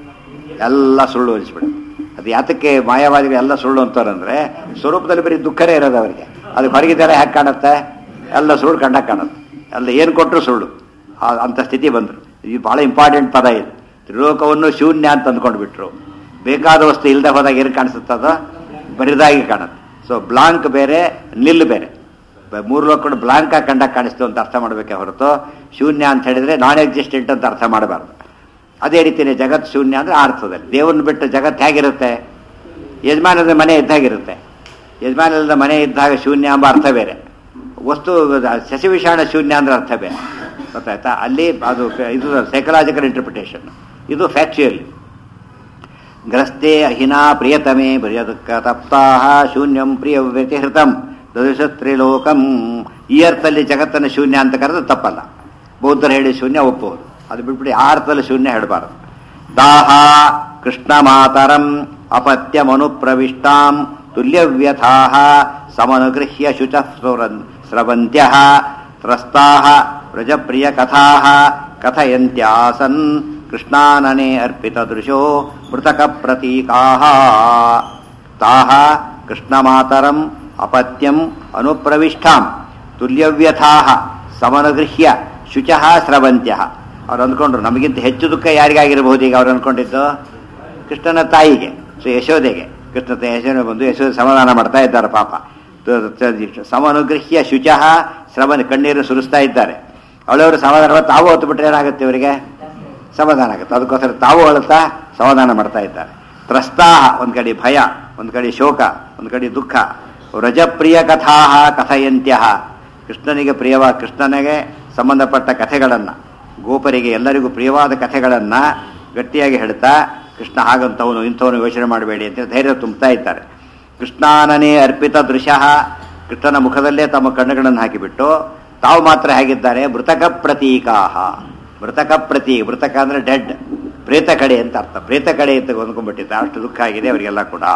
ಎಲ್ಲ ಸುಳ್ಳು ಅನಿಸ್ಬಿಡುತ್ತೆ ಅದು ಯಾತಕ್ಕೆ ಮಾಯಾವಾದಿಗಳು ಎಲ್ಲ ಸುಳ್ಳು ಅಂತಾರಂದ್ರೆ ಸ್ವರೂಪದಲ್ಲಿ ಬರೀ ದುಃಖನೇ ಇರೋದು ಅವರಿಗೆ ಅದು ಹೊರಗಿದ್ದಾರೆ ಹ್ಯಾಕೆ ಕಾಣುತ್ತೆ ಎಲ್ಲ ಸುಳ್ಳು ಕಂಡಾಗ ಕಾಣುತ್ತೆ ಎಲ್ಲ ಏನು ಕೊಟ್ಟರು ಸುಳ್ಳು ಆ- ಅಂಥ ಸ್ಥಿತಿ ಬಂದರು ಇದು ಭಾಳ ಇಂಪಾರ್ಟೆಂಟ್ ಪದ ಇದು ತ್ರಿಲೋಕವನ್ನು ಶೂನ್ಯ ಅಂತ ಅಂದ್ಕೊಂಡು ಬಿಟ್ರು ಬೇಕಾದ ವಸ್ತು ಇಲ್ಲದೆ ಹೋದಾಗ ಏನು ಕಾಣಿಸುತ್ತದೋ ಬರಿದಾಗಿ ಕಾಣುತ್ತೆ ಸೊ ಬ್ಲಾಂಕ್ ಬೇರೆ ನಿಲ್ ಬೇರೆ ಬ- ಮೂರು ಲೋಕಗಳು ಬ್ಲಾಂಕ್ ಆಗಿ ಕಂಡಾಗ ಕಾಣಿಸ್ತು ಅಂತ ಅರ್ಥ ಮಾಡಬೇಕೆ ಹೊರತು ಶೂನ್ಯ ಅಂತ ಹೇಳಿದ್ರೆ ನಾನ್ ಎಕ್ಸಿಸ್ಟೆಂಟ್ ಅಂತ ಅರ್ಥ ಮಾಡಬಾರ್ದು ಅದೇ ರೀತಿಯೇ ಜಗತ್ ಶೂನ್ಯ ಅಂದ್ರೆ ಆ ಅರ್ಥದಲ್ಲಿ ದೇವರನ್ನ ಬಿಟ್ಟು ಜಗತ್ತು ಹೇಗಿರುತ್ತೆ ಯಜಮಾನದ ಮನೆ ಇದ್ದಾಗಿರುತ್ತೆ ಯಜಮಾನದ ಮನೆ ಇದ್ದಾಗ ಶೂನ್ಯ ಎಂಬ ಅರ್ಥ ಬೇರೆ ವಸ್ತು ಶಶಿವಿಷಾಣ ಶೂನ್ಯ ಅಂದ್ರೆ ಅರ್ಥ ಬೇರೆ ಗೊತ್ತಾಯ್ತಾ ಅಲ್ಲಿ ಅದು ಇದು ಸೈಕಲಾಜಿಕಲ್ ಇಂಟರ್ಪ್ರಿಟೇಷನ್ ಇದು ಫ್ಯಾಕ್ಚುಯಲ್ ಗ್ರಸ್ತೆ ಅಹಿನಾ ಪ್ರಿಯತಮೇ ಪ್ರಿಯ ದುಃಖ ತಪ್ತಾಹ ಶೂನ್ಯಂ ಪ್ರಿಯ ವ್ಯತಿಹೃತಂ ದದೃಶ ತ್ರಿಲೋಕಂ ಈ ಅರ್ಥದಲ್ಲಿ ಜಗತ್ತನ್ನು ಶೂನ್ಯ ಅಂತ ಕರೆದು ತಪ್ಪಲ್ಲ ಬೌದ್ಧರು ಹೇಳಿ ಶೂನ್ಯ ಒಪ್ಪುವುದು ಅದು ಬಿಟ್ಬಿಟ್ಟು ಆ ಅರ್ಥದಲ್ಲಿ ಶೂನ್ಯ ಹೇಳಬಾರದು ದಾಹ ಕೃಷ್ಣ ಮಾತರಂ ಅಪತ್ಯಮನು ಪ್ರವಿಷ್ಟಾಂ ತುಲ್ಯವ್ಯಥಾ ಸಮನುಗೃಹ್ಯ ಶುಚ ಸ್ರವಂತ್ಯ ತ್ರಸ್ತಾ ವ್ರಜಪ್ರಿಯ ಕಥಾ ಕಥಯಂತ್ಯಾಸನ್ ಕೃಷ್ಣಾನನೆ ಅರ್ಪಿತ ದೃಶೋ ಮೃತಕ ಪ್ರತೀಕಾ ತಾಹ ಕೃಷ್ಣಮಾತರಂ ಅಪತ್ಯಂ ಅನುಪ್ರವಿಷ್ಟಾಂ ತುಲ್ಯವ್ಯಥಾ ಸಮನುಗೃಹ್ಯ ಶುಚಃ ಸ್ರವಂತ್ಯ ಅವ್ರು ಅಂದ್ಕೊಂಡ್ರು ನಮಗಿಂತ ಹೆಚ್ಚು ದುಃಖ ಯಾರಿಗಾಗಿರಬಹುದು ಈಗ ಅವ್ರು ಅಂದ್ಕೊಂಡಿದ್ದು ಕೃಷ್ಣನ ತಾಯಿಗೆ ಸೊ ಯಶೋದೆಗೆ ಕೃಷ್ಣ ತ- ಯಶೋದೆ ಬಂದು ಯಶೋದೆ ಸಮಾಧಾನ ಮಾಡ್ತಾ ಇದ್ದಾರೆ ಪಾಪ ತ- ತ- ಸಮನುಗೃಹ್ಯ ಶುಚಃ ಶ್ರವಣ ಕಣ್ಣೀರು ಸುರಿಸ್ತಾ ಇದ್ದಾರೆ ಅವಳವರು ಸಮಾಧಾನ ಮಾಡಿ ತಾವು ಹೊತ್ತು ಬಿಟ್ರೆ ಏನಾಗುತ್ತೆ ಇವರಿಗೆ ಸಮಾಧಾನ ಆಗುತ್ತೆ ಅದಕ್ಕೋಸ್ಕರ ತಾವು ಅಳುತ್ತಾ ಸಮಾಧಾನ ಮಾಡ್ತಾ ಇದ್ದಾರೆ ತ್ರಸ್ತಾಹ ಒಂದ್ ಕಡೆ ಭಯ ಒಂದ್ ಕಡೆ ಶೋಕ ಒಂದ್ ಕಡೆ ದುಃಖ ವ್ರಜಪ್ರಿಯ ಕಥಾ ಕಥಯಂತ್ಯ ಕೃಷ್ಣನಿಗೆ ಪ್ರಿಯವ ಕೃಷ್ಣನಿಗೆ ಸಂಬಂಧಪಟ್ಟ ಕಥೆಗಳನ್ನ ಗೋಪರಿಗೆ ಎಲ್ಲರಿಗೂ ಪ್ರಿಯವಾದ ಕಥೆಗಳನ್ನ ಗಟ್ಟಿಯಾಗಿ ಹೇಳ್ತಾ ಕೃಷ್ಣ ಹಾಗಂತವನು ಇಂಥವನು ಯೋಚನೆ ಮಾಡಬೇಡಿ ಅಂತ ಧೈರ್ಯ ತುಂಬ್ತಾ ಇದ್ದಾರೆ ಕೃಷ್ಣಾನನೇ ಅರ್ಪಿತ ದೃಶ್ಯ ಕೃಷ್ಣನ ಮುಖದಲ್ಲೇ ತಮ್ಮ ಕಣ್ಣುಗಳನ್ನು ಹಾಕಿಬಿಟ್ಟು ತಾವು ಮಾತ್ರ ಹೇಗಿದ್ದಾರೆ ಮೃತಕ ಪ್ರತೀಕಾಹ ಮೃತಕ ಪ್ರತಿ ಮೃತಕ ಅಂದ್ರೆ ಡೆಡ್ ಪ್ರೇತ ಕಡೆ ಅಂತ ಅರ್ಥ ಪ್ರೇತ ಕಡೆ ಅಂತ ಹೊಂದ್ಕೊಂಡ್ಬಿಟ್ಟಿದ್ದಾರೆ ಅಷ್ಟು ದುಃಖ ಆಗಿದೆ ಅವರಿಗೆಲ್ಲ ಕೂಡ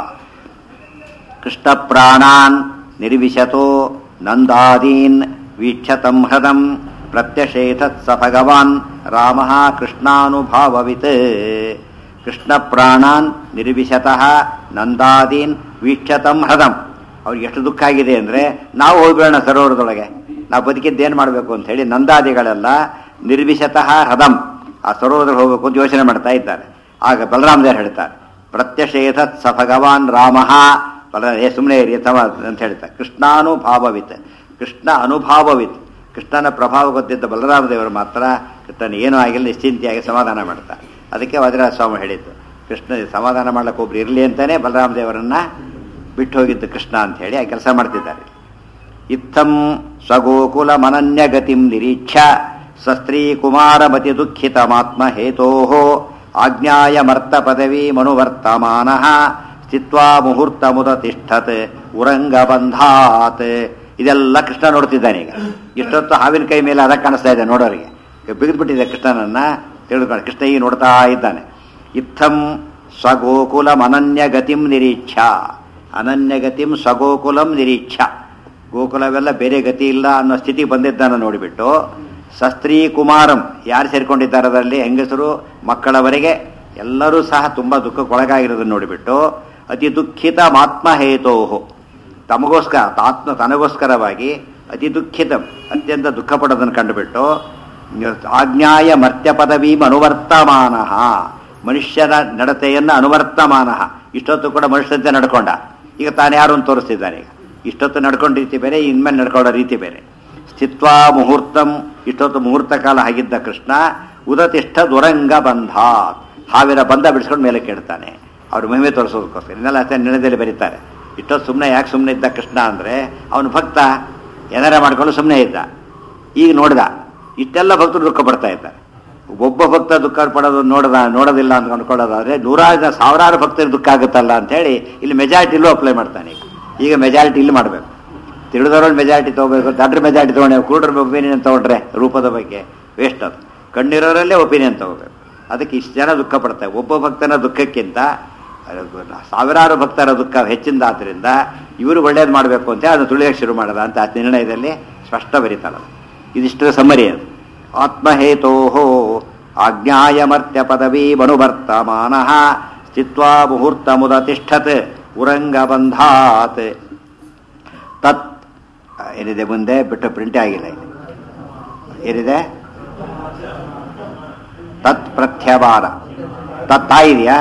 ಕೃಷ್ಣ ಪ್ರಾಣಾನ್ ನಿರ್ವಿಶತೋ ನಂದಾದೀನ್ ವೀಕ್ಷತಂ ಹೃದಂ ಪ್ರತ್ಯಷೇಧತ್ ಸ ಭಗವಾನ್ ರಾಮ ಕೃಷ್ಣಾನುಭಾವವಿತ್ ಕೃಷ್ಣ ಪ್ರಾಣಾನ್ ನಿರ್ವಿಶತಃ ನಂದಾದೀನ್ ವೀಕ್ಷತಂ ಹೃದಂ ಅವ್ರಿಗೆ ಎಷ್ಟು ದುಃಖ ಆಗಿದೆ ಅಂದ್ರೆ ನಾವು ಹೋಗ್ಬೇಡ ಸರೋವರದೊಳಗೆ ನಾವು ಬದುಕಿದ್ದೇನು ಮಾಡಬೇಕು ಅಂತ ಹೇಳಿ ನಂದಾದಿಗಳೆಲ್ಲ ನಿರ್ವಿಶತಃ ಹೃದಂ ಆ ಸರೋವರದಲ್ಲಿ ಹೋಗಬೇಕು ಅಂತ ಯೋಚನೆ ಮಾಡ್ತಾ ಇದ್ದಾರೆ ಆಗ ಬಲರಾಮದೇವರು ಹೇಳ್ತಾರೆ ಪ್ರತ್ಯಷೇಧತ್ ಸ ಭಗವಾನ್ ರಾಮ ಬಲ ಏ ಸುಮ್ಮನೆ ಇರಿ ಅಥವಾ ಅಂತ ಹೇಳ್ತಾರೆ ಕೃಷ್ಣಾನುಭಾವವಿತ್ ಕೃಷ್ಣ ಅನುಭಾವವಿತ್ ಕೃಷ್ಣನ ಪ್ರಭಾವ ಗೊತ್ತಿದ್ದ ಬಲರಾಮದೇವರು ಮಾತ್ರ ಕೃಷ್ಣನ ಏನೂ ಆಗಿಲ್ಲ ನಿಶ್ಚಿಂತೆಯಾಗಿ ಸಮಾಧಾನ ಮಾಡ್ತಾರೆ ಅದಕ್ಕೆ ವಜ್ರರಾಜ ಸ್ವಾಮಿ ಹೇಳಿದ್ದು ಕೃಷ್ಣ ಸಮಾಧಾನ ಮಾಡ್ಲಿಕ್ಕೆ ಒಬ್ರು ಇರಲಿ ಅಂತಾನೆ ಬಲರಾಮದೇವರನ್ನ ಬಿಟ್ಟು ಹೋಗಿದ್ದು ಕೃಷ್ಣ ಅಂತ ಹೇಳಿ ಆ ಕೆಲಸ ಮಾಡ್ತಿದ್ದಾರೆ ಇತ್ತಂ ಸ್ವಗೋಕುಲ ಮನನ್ಯ ಗತಿಂ ನಿರೀಕ್ಷ ಸಸ್ತ್ರೀ ಕುಮಾರಮತಿ ದುಃಖಿತಮಾತ್ಮ ಹೇತೋ ಆಜ್ಞಾಯ ಮರ್ತ ಪದವಿ ಮನುವರ್ತಮಾನ ಸ್ಥಿತ್ವಾ ಮುಹೂರ್ತ ಮುದ ತಿಷ್ಠತ್ ಉರಂಗ ಬಂಧಾತ್ ಇದೆಲ್ಲ ಕೃಷ್ಣ ನೋಡ್ತಿದ್ದಾನೆ ಈಗ ಇಷ್ಟೊತ್ತು ಹಾವಿನ ಕೈ ಮೇಲೆ ಅದ ಕಾಣಿಸ್ತಾ ಇದೆ ನೋಡೋರಿಗೆ ಬಿಗಿದ್ಬಿಟ್ಟಿದೆ ಕೃಷ್ಣನನ್ನ ತಿಳಿದುಕೊಂಡು ಕೃಷ್ಣ ಈಗ ನೋಡ್ತಾ ಇದ್ದಾನೆ ಇತ್ತಂ ಸ್ವಗೋಕುಲಂ ಅನನ್ಯ ಗತಿಂ ನಿರೀಕ್ಷ ಅನನ್ಯ ಗತಿಂ ಸ್ವಗೋಕುಲಂ ನಿರೀಕ್ಷ ಗೋಕುಲವೆಲ್ಲ ಬೇರೆ ಗತಿ ಇಲ್ಲ ಅನ್ನೋ ಸ್ಥಿತಿ ಬಂದಿದ್ದಾನ ನೋಡಿಬಿಟ್ಟು ಸಸ್ತ್ರೀ ಕುಮಾರಂ ಯಾರು ಸೇರ್ಕೊಂಡಿದ್ದಾರೆ ಅದರಲ್ಲಿ ಹೆಂಗಸರು ಮಕ್ಕಳವರೆಗೆ ಎಲ್ಲರೂ ಸಹ ತುಂಬಾ ದುಃಖಕ್ಕೊಳಗಾಗಿರೋದನ್ನು ನೋಡಿಬಿಟ್ಟು ಅತಿ ದುಃಖಿತ ಮಾತ್ಮಹೇತೋಹು ತಮಗೋಸ್ಕರ ಆತ್ಮ ತನಗೋಸ್ಕರವಾಗಿ ಅತಿ ದುಃಖಿತ ಅತ್ಯಂತ ದುಃಖ ಪಡೋದನ್ನು ಕಂಡುಬಿಟ್ಟು ಆಜ್ಞಾಯ ಮರ್ತ್ಯ ಪದವೀಂ ಅನುವರ್ತಮಾನ ಮನುಷ್ಯನ ನಡತೆಯನ್ನ ಅನುವರ್ತಮಾನ ಇಷ್ಟೊತ್ತು ಕೂಡ ಮನುಷ್ಯಂತೆ ನಡ್ಕೊಂಡ ಈಗ ತಾನು ಯಾರು ಅಂತ ತೋರಿಸ್ತಿದ್ದಾನೆ ಈಗ ಇಷ್ಟೊತ್ತು ನಡ್ಕೊಂಡ ರೀತಿ ಬೇರೆ ಇನ್ಮೇಲೆ ನಡ್ಕೊಳ್ಳೋ ರೀತಿ ಬೇರೆ ಸ್ಥಿತ್ವಾ ಮುಹೂರ್ತಂ ಇಷ್ಟೊತ್ತು ಮುಹೂರ್ತ ಕಾಲ ಆಗಿದ್ದ ಕೃಷ್ಣ ಉದತಿಷ್ಠ ದುರಂಗ ಬಂಧ ಹಾವಿನ ಬಂಧ ಬಿಡಿಸ್ಕೊಂಡು ಮೇಲೆ ಕೇಳ್ತಾನೆ ಅವ್ರ ಮಹಿಮೆ ತೋರಿಸೋದಕ್ಕೋಸ್ಕರ ಇನ್ನೆಲ್ಲ ಅಷ್ಟೇ ನಿರ್ಣಯದಲ್ಲಿ ಬರೀತಾರೆ ಇಷ್ಟೊತ್ತು ಸುಮ್ಮನೆ ಯಾಕೆ ಸುಮ್ಮನೆ ಇದ್ದ ಕೃಷ್ಣ ಅಂದ್ರೆ ಅವನು ಭಕ್ತ ಏನಾರ ಮಾಡ್ಕೊಂಡು ಸುಮ್ಮನೆ ಇದ್ದ ಈಗ ನೋಡಿದ ಇಷ್ಟೆಲ್ಲ ಭಕ್ತರು ದುಃಖ ಪಡ್ತಾ ಇದ್ದಾರೆ ಒಬ್ಬ ಭಕ್ತ ದುಃಖ ಪಡೋದು ನೋಡದ ನೋಡೋದಿಲ್ಲ ಅಂತ ಅಂದ್ಕೊಳ್ಳೋದಾದ್ರೆ ನೂರಾರು ಜನ ಸಾವಿರಾರು ಭಕ್ತರಿಗೆ ದುಃಖ ಆಗುತ್ತಲ್ಲ ಅಂತ ಹೇಳಿ ಇಲ್ಲಿ ಮೆಜಾರಿಟಿಲೂ ಅಪ್ಲೈ ಮಾಡ್ತಾನೆ ಈಗ ಈಗ ಮೆಜಾರಿಟಿ ಇಲ್ಲಿ ಮಾಡಬೇಕು ತಿಳಿದವ್ರಲ್ಲಿ ಮೆಜಾರಿಟಿ ತಗೋಬೇಕು ದಡ್ರ ಮೆಜಾರಿಟಿ ತಗೊಂಡೆ ಕುರುಡ್ರ ಒಪಿನಿಯನ್ ತಗೊಂಡ್ರೆ ರೂಪದ ಬಗ್ಗೆ ವೇಸ್ಟ್ ಅದು ಕಣ್ಣಿರೋರಲ್ಲೇ ಒಪಿನಿಯನ್ ತಗೋಬೇಕು ಅದಕ್ಕೆ ಇಷ್ಟು ಜನ ದುಃಖ ಪಡ್ತಾರೆ ಒಬ್ಬ ಭಕ್ತನ ದುಃಖಕ್ಕಿಂತ ಸಾವಿರಾರು ಭಕ್ತರ ದುಃಖ ಹೆಚ್ಚಿಂದ ಆದ್ದರಿಂದ ಇವರು ಒಳ್ಳೇದು ಮಾಡಬೇಕು ಅಂತ ಅದನ್ನು ತುಳಿಯಕ್ಕೆ ಶುರು ಮಾಡದ ಅಂತ ಆ ನಿರ್ಣಯದಲ್ಲಿ ಸ್ಪಷ್ಟ ಬರೀತಾಳ ಇದಿಷ್ಟರ ಸಮ್ಮರಿ ಅದು ಆತ್ಮಹೇತೋ ಆಜ್ಞಾಯ ಮರ್ತ್ಯ ಪದವಿ ಮನುವರ್ತಮಾನ ಸ್ಥಿತ್ವಾ ಮುಹೂರ್ತ ಮುದ ತಿಷ್ಠತ್ ಉರಂಗ ಬಂಧಾತ್ ತತ್ ಏನಿದೆ ಮುಂದೆ ಬಿಟ್ಟು ಪ್ರಿಂಟ್ ಆಗಿಲ್ಲ ಇಲ್ಲಿ ಏನಿದೆ ತತ್ ಪ್ರತ್ಯವಾರ ತತ್ ಇದೆಯಾ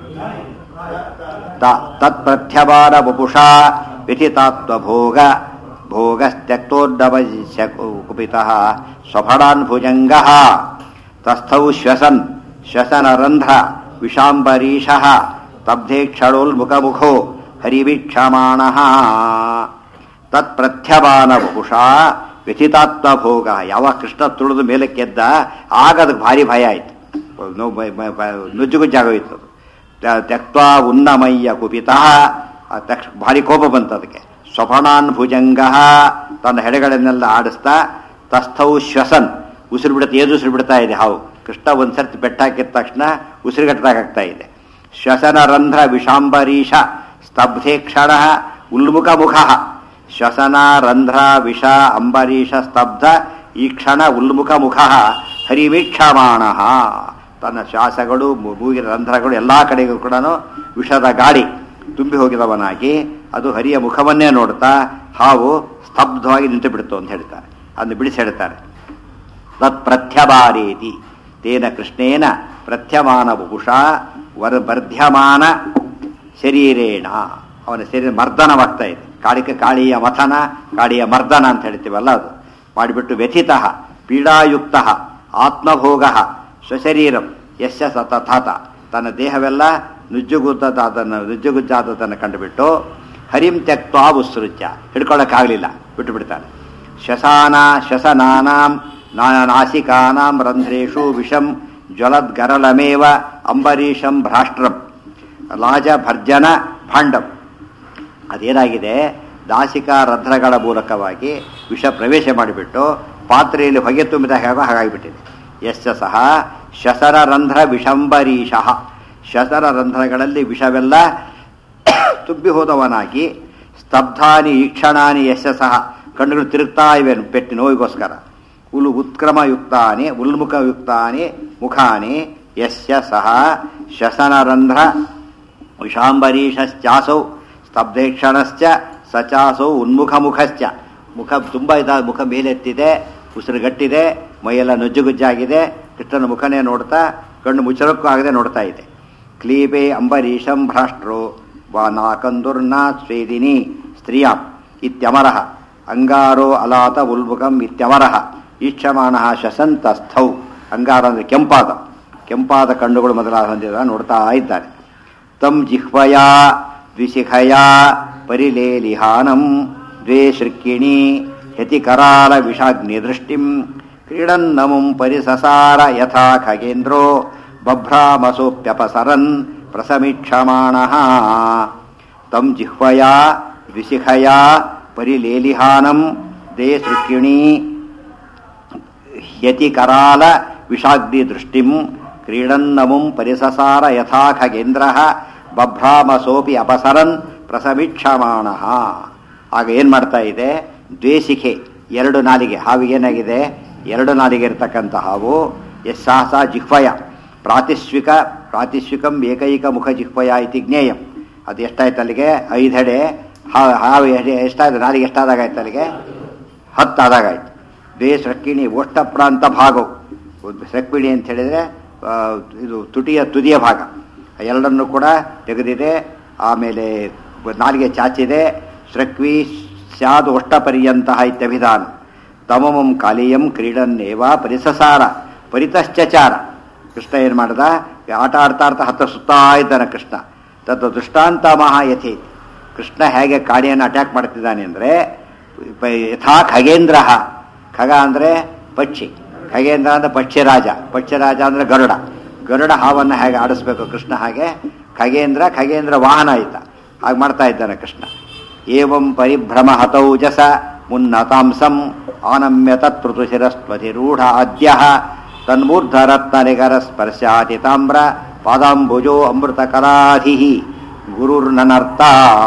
ತತ್ ಪ್ರತ್ಯವಾರ ವಪುಷಾ ವಿಧಿತಾತ್ವ ಭೋಗ ಭೋಗಸ್ತ್ಯಕ್ತೋರ್ಡವಶ್ಯ ಕುಪಿತ ಸ್ವಫಡಾನ್ ಭುಜಂಗ ತಸ್ಥೌ ಶ್ವಸನ್ ಶ್ವಸನರಂಧ್ರ ವಿಷಾಂಬರೀಷ ತಬ್ಧೇಕ್ಷಳೋಲ್ಮುಖಮುಖೋ ಹರಿವೀಕ್ಷಮಾಣ ತತ್ಪ್ರಥ್ಯಮಾನ ಬಹುಶಃ ವ್ಯಥಿತಾತ್ಮ ಭೋಗ ಯಾವ ಕೃಷ್ಣ ತುಳಿದು ಮೇಲಕ್ಕೆದ್ದ ಆಗ ಅದಕ್ಕೆ ಭಾರಿ ಭಯ ಆಯ್ತು ನುಜ್ಜುಗುಜ್ಜಾಗೋಯ್ತು ಅದು ತ್ಯಕ್ವಾ ಉನ್ನಮಯ್ಯ ಕುಪಿತ ತಕ್ಷ ಭಾರಿ ಕೋಪ ಬಂತು ಅದಕ್ಕೆ ಸ್ವಫಣಾನ್ ಭುಜಂಗ ತನ್ನ ಹೆಡೆಗಳನ್ನೆಲ್ಲ ಆಡಿಸ್ತಾ ತಸ್ಥೌ ಶ್ವಸನ್ ಉಸಿರು ಬಿಡುತ್ತೆ ಏದು ಉಸಿರು ಬಿಡ್ತಾ ಇದೆ ಹಾವು ಕೃಷ್ಣ ಒಂದ್ಸರ್ತಿ ಬೆಟ್ಟ ಹಾಕಿದ ತಕ್ಷಣ ಉಸಿರುಗಟ್ಟದಾಗ್ತಾ ಇದೆ ಶ್ವಸನ ರಂಧ್ರ ವಿಷಾಂಬರೀಷ ಸ್ತಬ್ಧೆ ಕ್ಷಣ ಉಲ್ಮುಖ ಮುಖ ಶ್ವಸನ ರಂಧ್ರ ವಿಷ ಅಂಬರೀಷ ಸ್ತಬ್ಧ ಈ ಕ್ಷಣ ಉಲ್ಮುಖ ಮುಖ ಹರಿವೀಕ್ಷಮಾಣ ತನ್ನ ಶ್ವಾಸಗಳು ಮೂಗಿನ ರಂಧ್ರಗಳು ಎಲ್ಲಾ ಕಡೆಗೂ ಕೂಡ ವಿಷದ ಗಾಳಿ ತುಂಬಿ ಹೋಗಿದವನಾಗಿ ಅದು ಹರಿಯ ಮುಖವನ್ನೇ ನೋಡ್ತಾ ಹಾವು ಸ್ತಬ್ಧವಾಗಿ ನಿಂತು ಬಿಡ್ತು ಅಂತ ಹೇಳ್ತಾರೆ ಅದನ್ನು ಬಿಡಿಸಿ ಹೇಳ್ತಾರೆ ತತ್ ಪ್ರತ್ಯಭಾರೇತಿ ತೇನ ಕೃಷ್ಣೇನ ಪ್ರತ್ಯಮಾನ ಬುಷ ವರ್ ವರ್ಧ್ಯಮಾನ ಶರೀರೇಣ ಅವನ ಶರೀರ ಮರ್ದನವಾಗ್ತಾ ಇದೆ ಕಾಳಿಕ ಕಾಳಿಯ ಮಥನ ಕಾಳಿಯ ಮರ್ದನ ಅಂತ ಹೇಳ್ತೀವಲ್ಲ ಅದು ಮಾಡಿಬಿಟ್ಟು ವ್ಯಥಿತ ಪೀಡಾಯುಕ್ತ ಆತ್ಮಭೋಗ ಸ್ವಶರೀರಂ ಯಶ ಸತಥಾತ ತನ್ನ ದೇಹವೆಲ್ಲ ನುಜ್ಜುಗುದ್ದಾದನ್ನು ನುಜ್ಜುಗುಜ್ಜಾದದನ್ನು ಕಂಡುಬಿಟ್ಟು ಹರಿಂ ತ್ಯಕ್ತ ಉತ್ಸೃತ್ಯ ಹಿಡ್ಕೊಳ್ಳೋಕ್ಕಾಗಲಿಲ್ಲ ಬಿಟ್ಟು ಬಿಡ್ತಾನೆ ಶಶಾನ ಶಶನಾನಾಂ ನಾ- ನಾಸಿಕಾನಾಂ ರಂಧ್ರೇಷು ವಿಷಂ ಜ್ವಲದ್ಗರಳಮೇವ ಅಂಬರೀಷಂ ಭ್ರಾಷ್ಟ್ರಂ ಲಾಜ ಭರ್ಜನ ಭಾಂಡಂ ಅದೇನಾಗಿದೆ ದಾಸಿಕ ರಂಧ್ರಗಳ ಮೂಲಕವಾಗಿ ವಿಷ ಪ್ರವೇಶ ಮಾಡಿಬಿಟ್ಟು ಪಾತ್ರೆಯಲ್ಲಿ ಹೊಗೆ ತುಂಬಿದ ಹೇಗೋ ಹಾಗಾಗಿಬಿಟ್ಟಿದೆ ಯಶ್ಚ ಸಹ ಶಸರ ರಂಧ್ರ ವಿಷಂಬರೀಷಃ ಶಸರ ರಂಧ್ರಗಳಲ್ಲಿ ವಿಷವೆಲ್ಲ ತುಂಬಿ ಹೋದವನಾಗಿ ಸ್ತಬ್ಧಾನಿ ಈಕ್ಷಣಾನಿ ಯಶ ಸಹ ಕಣ್ಣುಗಳು ತಿರುಗ್ತಾ ಇವೆ ಪೆಟ್ಟಿ ನೋವಿಗೋಸ್ಕರ ಉಲು ಉತ್ಕ್ರಮಯುಕ್ತಾನಿ ಉಲ್ಮುಖಯುಕ್ತಾನಿ ಮುಖಾನಿ ಯಸ್ಯ ಸಹ ಶಸನರಂಧ್ರ ವಿಷಾಂಬರೀಷಶ್ಚಾಸೌ ಸ್ತಬ್ಧೇಕ್ಷಣಶ್ಚ ಸಚಾಸೌ ಉನ್ಮುಖಮುಖಶ್ಚ ಮುಖ ತುಂಬ ಇದ ಮುಖ ಮೇಲೆತ್ತಿದೆ ಉಸಿರುಗಟ್ಟಿದೆ ಮೈಯೆಲ್ಲ ನುಜ್ಜುಗುಜ್ಜಾಗಿದೆ ಕೃಷ್ಣನ ಮುಖನೇ ನೋಡ್ತಾ ಕಣ್ಣು ಮುಚ್ಚರಕ್ಕೂ ಆಗದೆ ನೋಡ್ತಾ ಇದೆ ಕ್ಲೀಬೆ ಅಂಬರೀಷಂ ಭ್ರಾಷ್ಟ್ರೋ ವಾನಾಕಂದುರ್ನಾ ಸ್ವೇದಿನಿ ಸ್ತ್ರೀಯಾಂ ಇತ್ಯಮರಃ ಅಂಗಾರೋ ಅಲಾತ ಉಲ್ಬುಕಂ ಇತ್ಯಮರಃ ಈಕ್ಷಮಾಣ ಶಸಂತಸ್ಥೌ ಅಂಗಾರ ಅಂದರೆ ಕೆಂಪಾದ ಕೆಂಪಾದ ಕಣ್ಣುಗಳು ಮೊದಲಾದ ಹೊಂದಿದ ನೋಡ್ತಾ ಇದ್ದಾರೆ ತಂ ಜಿಹ್ವಯ ದ್ವಿಶಿಖಯ ಪರಿಲೇಲಿಹಾನಂ ದ್ವೇ ಶೃಕ್ಕಿಣಿ ಯತಿಕರಾಲ ವಿಷಾಗ್ನಿ ದೃಷ್ಟಿಂ ಕ್ರೀಡನ್ನಮುಂ ಪರಿಸಸಾರ ಯಥಾ ಖಗೇಂದ್ರೋ ಬಭ್ರಾಮಸೋಪ್ಯಪಸರನ್ ಪ್ರಸಮೀಕ್ಷಮಾಣ ತಂ ಜಿಹ್ವಯ ದ್ವಿಶಿಖಯ ಪರಿಲೇಲಿಹಾನಂ ದೇ ಶೃಕ್ಕಿಣಿ ಹ್ಯತಿಕರಾಲ ವಿಷಾಗ್ನಿ ದೃಷ್ಟಿಂ ಕ್ರೀಡನ್ನಮುಂ ಪರಿಸಸಾರ ಯಥಾ ಖಗೇಂದ್ರ ಬಭ್ರಾಮಸೋಪಿ ಅಪಸರನ್ ಪ್ರಸಮೀಕ್ಷಮಾಣ ಆಗ ಏನು ಮಾಡ್ತಾ ಇದೆ ದ್ವೇಷಿಕೆ ಎರಡು ನಾಲಿಗೆ ಹಾವಿಗೆ ಏನಾಗಿದೆ ಎರಡು ನಾಲಿಗೆ ಇರತಕ್ಕಂಥ ಹಾವು ಯಸ್ಸಾಸ ಜಿಹ್ವಯ ಪ್ರಾತಿಶ್ವಿಕ ಪ್ರಾತಿಶ್ವಿಕಂ ಏಕೈಕ ಮುಖ ಜಿಹ್ವಯ ಇತಿ ಜ್ಞೇಯಂ ಅದು ಎಷ್ಟಾಯ್ತು ಅಲ್ಲಿಗೆ ಐದೆಡೆ ಹಾ- ಹಾವು ಎಡೆ ಎಷ್ಟಾಯ್ತು ನಾಲಿಗೆ ಎಷ್ಟಾದಾಗಾಯ್ತು ಅಲ್ಲಿಗೆ ಹತ್ತಾದಾಗಾಯ್ತು ದ್ವೇ ಸೃಕ್ಕಿಣಿ ಓಷ್ಟ ಪ್ರಾಂತ ಭಾಗವು ಒಂದು ಸೃಕ್ಕಿಣಿ ಅಂತ ಹೇಳಿದರೆ ಆ, ಇದು ತುಟಿಯ ತುದಿಯ ಭಾಗ ಎರಡನ್ನು ಕೂಡ ತೆಗೆದಿದೆ ಆಮೇಲೆ ನಾಲಿಗೆ ಚಾಚಿದೆ ಸೃಕ್ವಿ ಸ್ಯಾದ್ ಪರ್ಯಂತಹ ಇತ್ಯಭಿಧಾನ ತಮಮಂ ಕಾಲಿಯಂ ಕ್ರೀಡನ್ನೇವ ಪರಿಸಸಾರ ಪರಿತಶ್ಚಚಾರ ಕೃಷ್ಣ ಏನು ಮಾಡ್ದ ಆಟ ಆಡ್ತಾ ಆಡ್ತಾ ಹತ್ತ ಸುತ್ತಾ ಇದ್ದಾನೆ ಕೃಷ್ಣ ತತ್ ದೃಷ್ಟಾಂತ ಮಹಾ ಯಥಿ ಕೃಷ್ಣ ಹೇಗೆ ಕಾಡಿಯನ್ನು ಅಟ್ಯಾಕ್ ಮಾಡ್ತಿದ್ದಾನೆ ಅಂದರೆ ಯಥಾ ಖಗೇಂದ್ರ ಖಗ ಅಂದರೆ ಪಕ್ಷಿ ಖಗೇಂದ್ರ ಅಂದರೆ ಪಕ್ಷಿರಾಜ ಪಕ್ಷಿರಾಜ ಅಂದರೆ ಗರುಡ ಗರುಡ ಹಾವನ್ನು ಹೇಗೆ ಆಡಿಸ್ಬೇಕು ಕೃಷ್ಣ ಹಾಗೆ ಖಗೇಂದ್ರ ಖಗೇಂದ್ರ ವಾಹನ ಆಯ್ತ ಹಾಗೆ ಮಾಡ್ತಾ ಇದ್ದಾನೆ ಕೃಷ್ಣ ಏವಂ ಪರಿಭ್ರಮ ಹತೌಜಸ ಮುನ್ನತಾಂಸಂ ಆನಮ್ಯ ತತ್ಪೃತುಶಿರಸ್ತ್ವತಿರೂಢ ಅದ್ಯ ತನ್ಮೂರ್ಧರತ್ನ ನಿಗರ ಸ್ಪರ್ಶಾತಿ ತಾಮ್ರ ಪಾದಾಂಬುಜೋ ಅಮೃತ ಕಲಾಧಿ ಗುರುರ್ನನರ್ಥ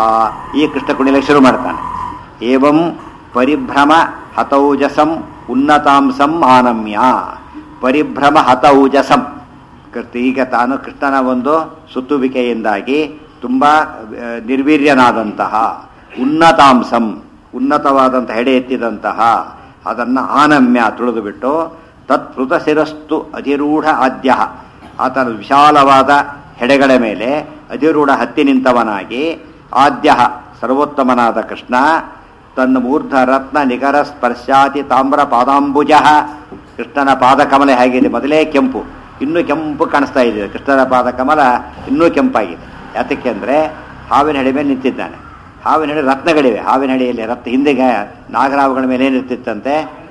ಈ ಕೃಷ್ಣ ಕುಣಿಲೆ ಶುರು ಮಾಡ್ತಾನೆ ಏವಂ ಪರಿಭ್ರಮ ಹತೌಜಸಂ ಉನ್ನತಾಂಸಂ ಆನಮ್ಯ ಪರಿಭ್ರಮ ಹತೌಜಸಂ ಕೃತ್- ಈಗ ತಾನು ಕೃಷ್ಣನ ಒಂದು ಸುತ್ತುವಿಕೆಯಿಂದಾಗಿ ತುಂಬ ಆ, ನಿರ್ವೀರ್ಯನಾದಂತಹ ಉನ್ನತಾಂಸಂ ಉನ್ನತವಾದಂಥ ಹೆಡೆ ಎತ್ತಿದಂತಹ ಅದನ್ನು ಆನಮ್ಯ ತುಳಿದು ಬಿಟ್ಟು ತತ್ಪೃತ ಶಿರಸ್ತು ಅಧಿರೂಢ ಆದ್ಯ ಆತನ ವಿಶಾಲವಾದ ಹೆಡೆಗಳ ಮೇಲೆ ಅಧಿರೂಢ ಹತ್ತಿ ನಿಂತವನಾಗಿ ಆದ್ಯ ಸರ್ವೋತ್ತಮನಾದ ಕೃಷ್ಣ ತನ್ನ ಮೂರ್ಧ ರತ್ನ ನಿಗರ ಸ್ಪರ್ಶಾತಿ ತಾಮ್ರ ಪಾದಾಂಬುಜ ಕೃಷ್ಣನ ಪಾದಕಮಲ ಹೇಗಿದೆ ಮೊದಲೇ ಕೆಂಪು ಇನ್ನೂ ಕೆಂಪು ಕಾಣಿಸ್ತಾ ಇದೆ ಕೃಷ್ಣನ ಪಾದಕಮಲ ಇನ್ನೂ ಕೆಂಪಾಗಿದೆ ಯಾತಕ್ಕೆ ಅಂದರೆ ಹಾವಿನ ಹೆಡೆ ಮೇಲೆ ನಿಂತಿದ್ದಾನೆ ಹಾವಿನ ಹೆಡೆ ರತ್ನಗಳಿವೆ ಹಾವಿನ ಹೆಡೆಯಲ್ಲಿ ರತ್ನ ಹಿಂದೆಗೆ ನಾಗರಾವುಗಳ ಮೇಲೆ ಏನಿರ್ತಿತ್ತಂತೆ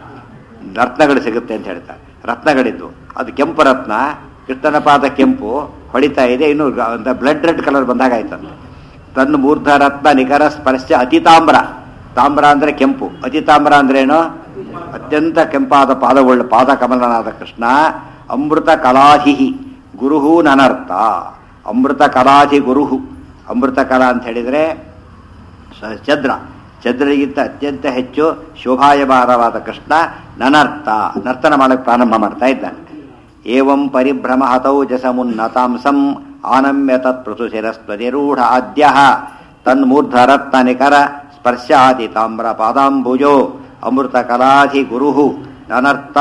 ರತ್ನಗಳು ಸಿಗುತ್ತೆ ಅಂತ ಹೇಳ್ತಾರೆ ರತ್ನಗಳಿದ್ದು ಅದು ಕೆಂಪು ರತ್ನ ಕೃಷ್ಣನ ಪಾದ ಕೆಂಪು ಹೊಳಿತಾ ಇದೆ ಇನ್ನು ಬ್ಲಡ್ ರೆಡ್ ಕಲರ್ ಬಂದಾಗ ಆಯ್ತಂತೆ ತನ್ನ ಮೂರ್ಧ ರತ್ನ ನಿಖರ ಸ್ಪರ್ಶ ಅತಿ ತಾಮ್ರ ತಾಮ್ರ ಅಂದ್ರೆ ಕೆಂಪು ಅತಿ ತಾಮ್ರ ಅಂದ್ರೇನು ಅತ್ಯಂತ ಕೆಂಪಾದ ಪಾದವುಳ್ಳ ಪಾದ ಕಮಲನಾದ ಕೃಷ್ಣ ಅಮೃತ ಕಲಾಧಿಹಿ ಗುರುಹು ನನರ್ಥ ಅಮೃತ ಕಲಾಧಿ ಗುರುಹು ಅಮೃತ ಕಲಾ ಅಂತ ಹೇಳಿದರೆ ಸ- ಛದ್ರ ಛದ್ರಗಿಂತ ಅತ್ಯಂತ ಹೆಚ್ಚು ಶೋಭಾಯಮಾನವಾದ ಕೃಷ್ಣ ನನರ್ಥ ನರ್ತನ ಮಾಡಕ್ಕೆ ಪ್ರಾರಂಭ ಮಾಡ್ತಾ ಇದ್ದಾನೆ ಏವಂ ಪರಿಭ್ರಮ ಹತೌ ಜಸಮುನ್ನತಾಂಸಂ ಆನಮ್ಯ ತತ್ಪೃತು ಶಿರಸ್ತ್ವತಿರೂಢ ಆದ್ಯ ತನ್ಮೂರ್ಧರತ್ನ ನಿಕರ ಸ್ಪರ್ಶಾತಿ ತಾಮ್ರ ಪಾದಾಂಬುಜೋ ಅಮೃತ ಕಲಾಧಿ ಗುರು ನನರ್ಥ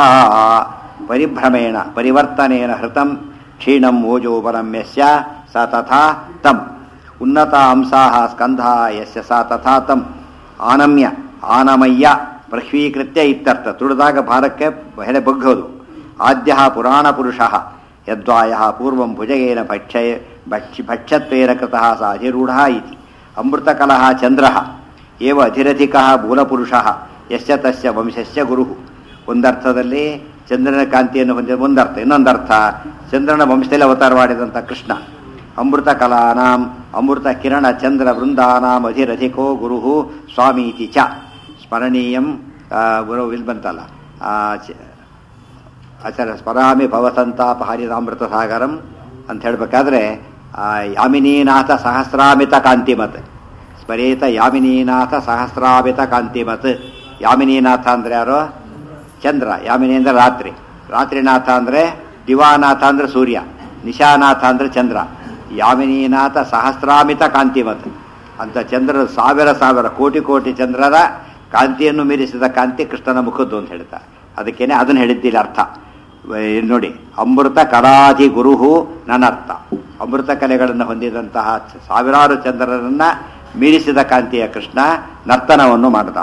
ಪರಿಭ್ರಮೇಣ ಪರಿವರ್ತನೇನ ಹೃತಂ ಕ್ಷೀಣಂ ಓಜೋಬಲಂ ಯಸ್ಯ ಸ ತಥಾ ತಂ ಉನ್ನತ ಅಂಸಾಹ ಸ್ಕಂಧ ಯಸ್ಯ ಸ ತಥಾ ತಂ ಆನಮ್ಯ ಆನಮಯ್ಯ ಪ್ರಶ್ವೀಕೃತ್ಯ ಇತ್ಯರ್ಥ ತುಳಿದಾಗ ಭಾರಕ್ಕೆ ಹೆಡೆ ಬಗ್ಗೋದು ಆದ್ಯ ಪುರಾಣ ಪುರುಷ ಯದ್ವಾಯ ಪೂರ್ವಂ ಭುಜಗೇನ ಭಕ್ಷಯ ಭಕ್ಷ ಭಕ್ಷತ್ವೇನ ಕೃತಃ ಸ ಅಧಿರೂಢ ಇತಿ ಅಮೃತಕಲಃ ಚಂದ್ರಃ ಏವ ಅಧಿರಧಿಕಃ ಮೂಲಪುರುಷಃ ಯಶ್ಚ ತಸ್ಯ ವಂಶಸ್ಯ ಗುರು ಒಂದರ್ಥದಲ್ಲಿ ಚಂದ್ರನ ಕಾಂತಿಯನ್ನು ಹೊಂದಿದ ಒಂದರ್ಥ ಇನ್ನೊಂದರ್ಥ ಚಂದ್ರನ ವಂಶದಲ್ಲಿ ಅವತಾರ ಮಾಡಿದಂಥ ಕೃಷ್ಣ ಅಮೃತ ಕಲಾನಾಂ ಅಮೃತ ಕಿರಣ ಚಂದ್ರ ವೃಂದಾನಾಂ ಅಧಿರಧಿಕೋ ಗುರು ಸ್ವಾಮೀತಿ ಚ ಸ್ಮರಣೀಯಂ ಆ, ಗುರು ಇಲ್ಲಿ ಬಂತಲ್ಲ ಆ, ಚ- ಆಚಾರ್ಯ ಸ್ಮರಾಮಿ ಭವಸಂತಾಪ ಹರಿರಾಮೃತ ಸಾಗರಂ ಅಂತ ಹೇಳಬೇಕಾದ್ರೆ ಯಾಮಿನೀನಾಥ ಸಹಸ್ರಾಮಿತ ಕಾಂತಿಮತ್ ಸ್ಮರೇತ ಯಾಮಿನೀನಾಥ ಸಹಸ್ರಾಮಿತ ಕಾಂತಿಮತ್ ಯಾಮಿನೀನಾಥ ಅಂದ್ರೆ ಯಾರು ಚಂದ್ರ ಯಾಮಿನಿ ಅಂದ್ರೆ ರಾತ್ರಿ ರಾತ್ರಿನಾಥ ಅಂದ್ರೆ ದಿವಾನಾಥ ಅಂದ್ರೆ ಸೂರ್ಯ ನಿಶಾನಾಥ ಅಂದ್ರೆ ಚಂದ್ರ ಯಾಮಿನೀನಾಥ ಸಹಸ್ರಾಮಿತ ಕಾಂತಿಮತ್ ಅಂತ ಚಂದ್ರ ಸಾವಿರ ಸಾವಿರ ಕೋಟಿ ಕೋಟಿ ಚಂದ್ರರ ಕಾಂತಿಯನ್ನು ಮೀರಿಸಿದ ಕಾಂತಿ ಕೃಷ್ಣನ ಮುಖದ್ದು ಅಂತ ಹೇಳ್ತಾರೆ ಅದಕ್ಕೇನೆ ಅದನ್ನು ಹೇಳಿದ್ದಿಲ್ಲ ಅರ್ಥ ವ- ನೋಡಿ ಅಮೃತ ಕಲಾಧಿ ಗುರುಹು ನನ್ನರ್ಥ ಅಮೃತ ಕಲೆಗಳನ್ನು ಹೊಂದಿದಂತಹ ಚ- ಸಾವಿರಾರು ಚಂದ್ರರನ್ನ ಮೀರಿಸಿದ ಕಾಂತಿಯ ಕೃಷ್ಣ ನರ್ತನವನ್ನು ಮಾಡಿದ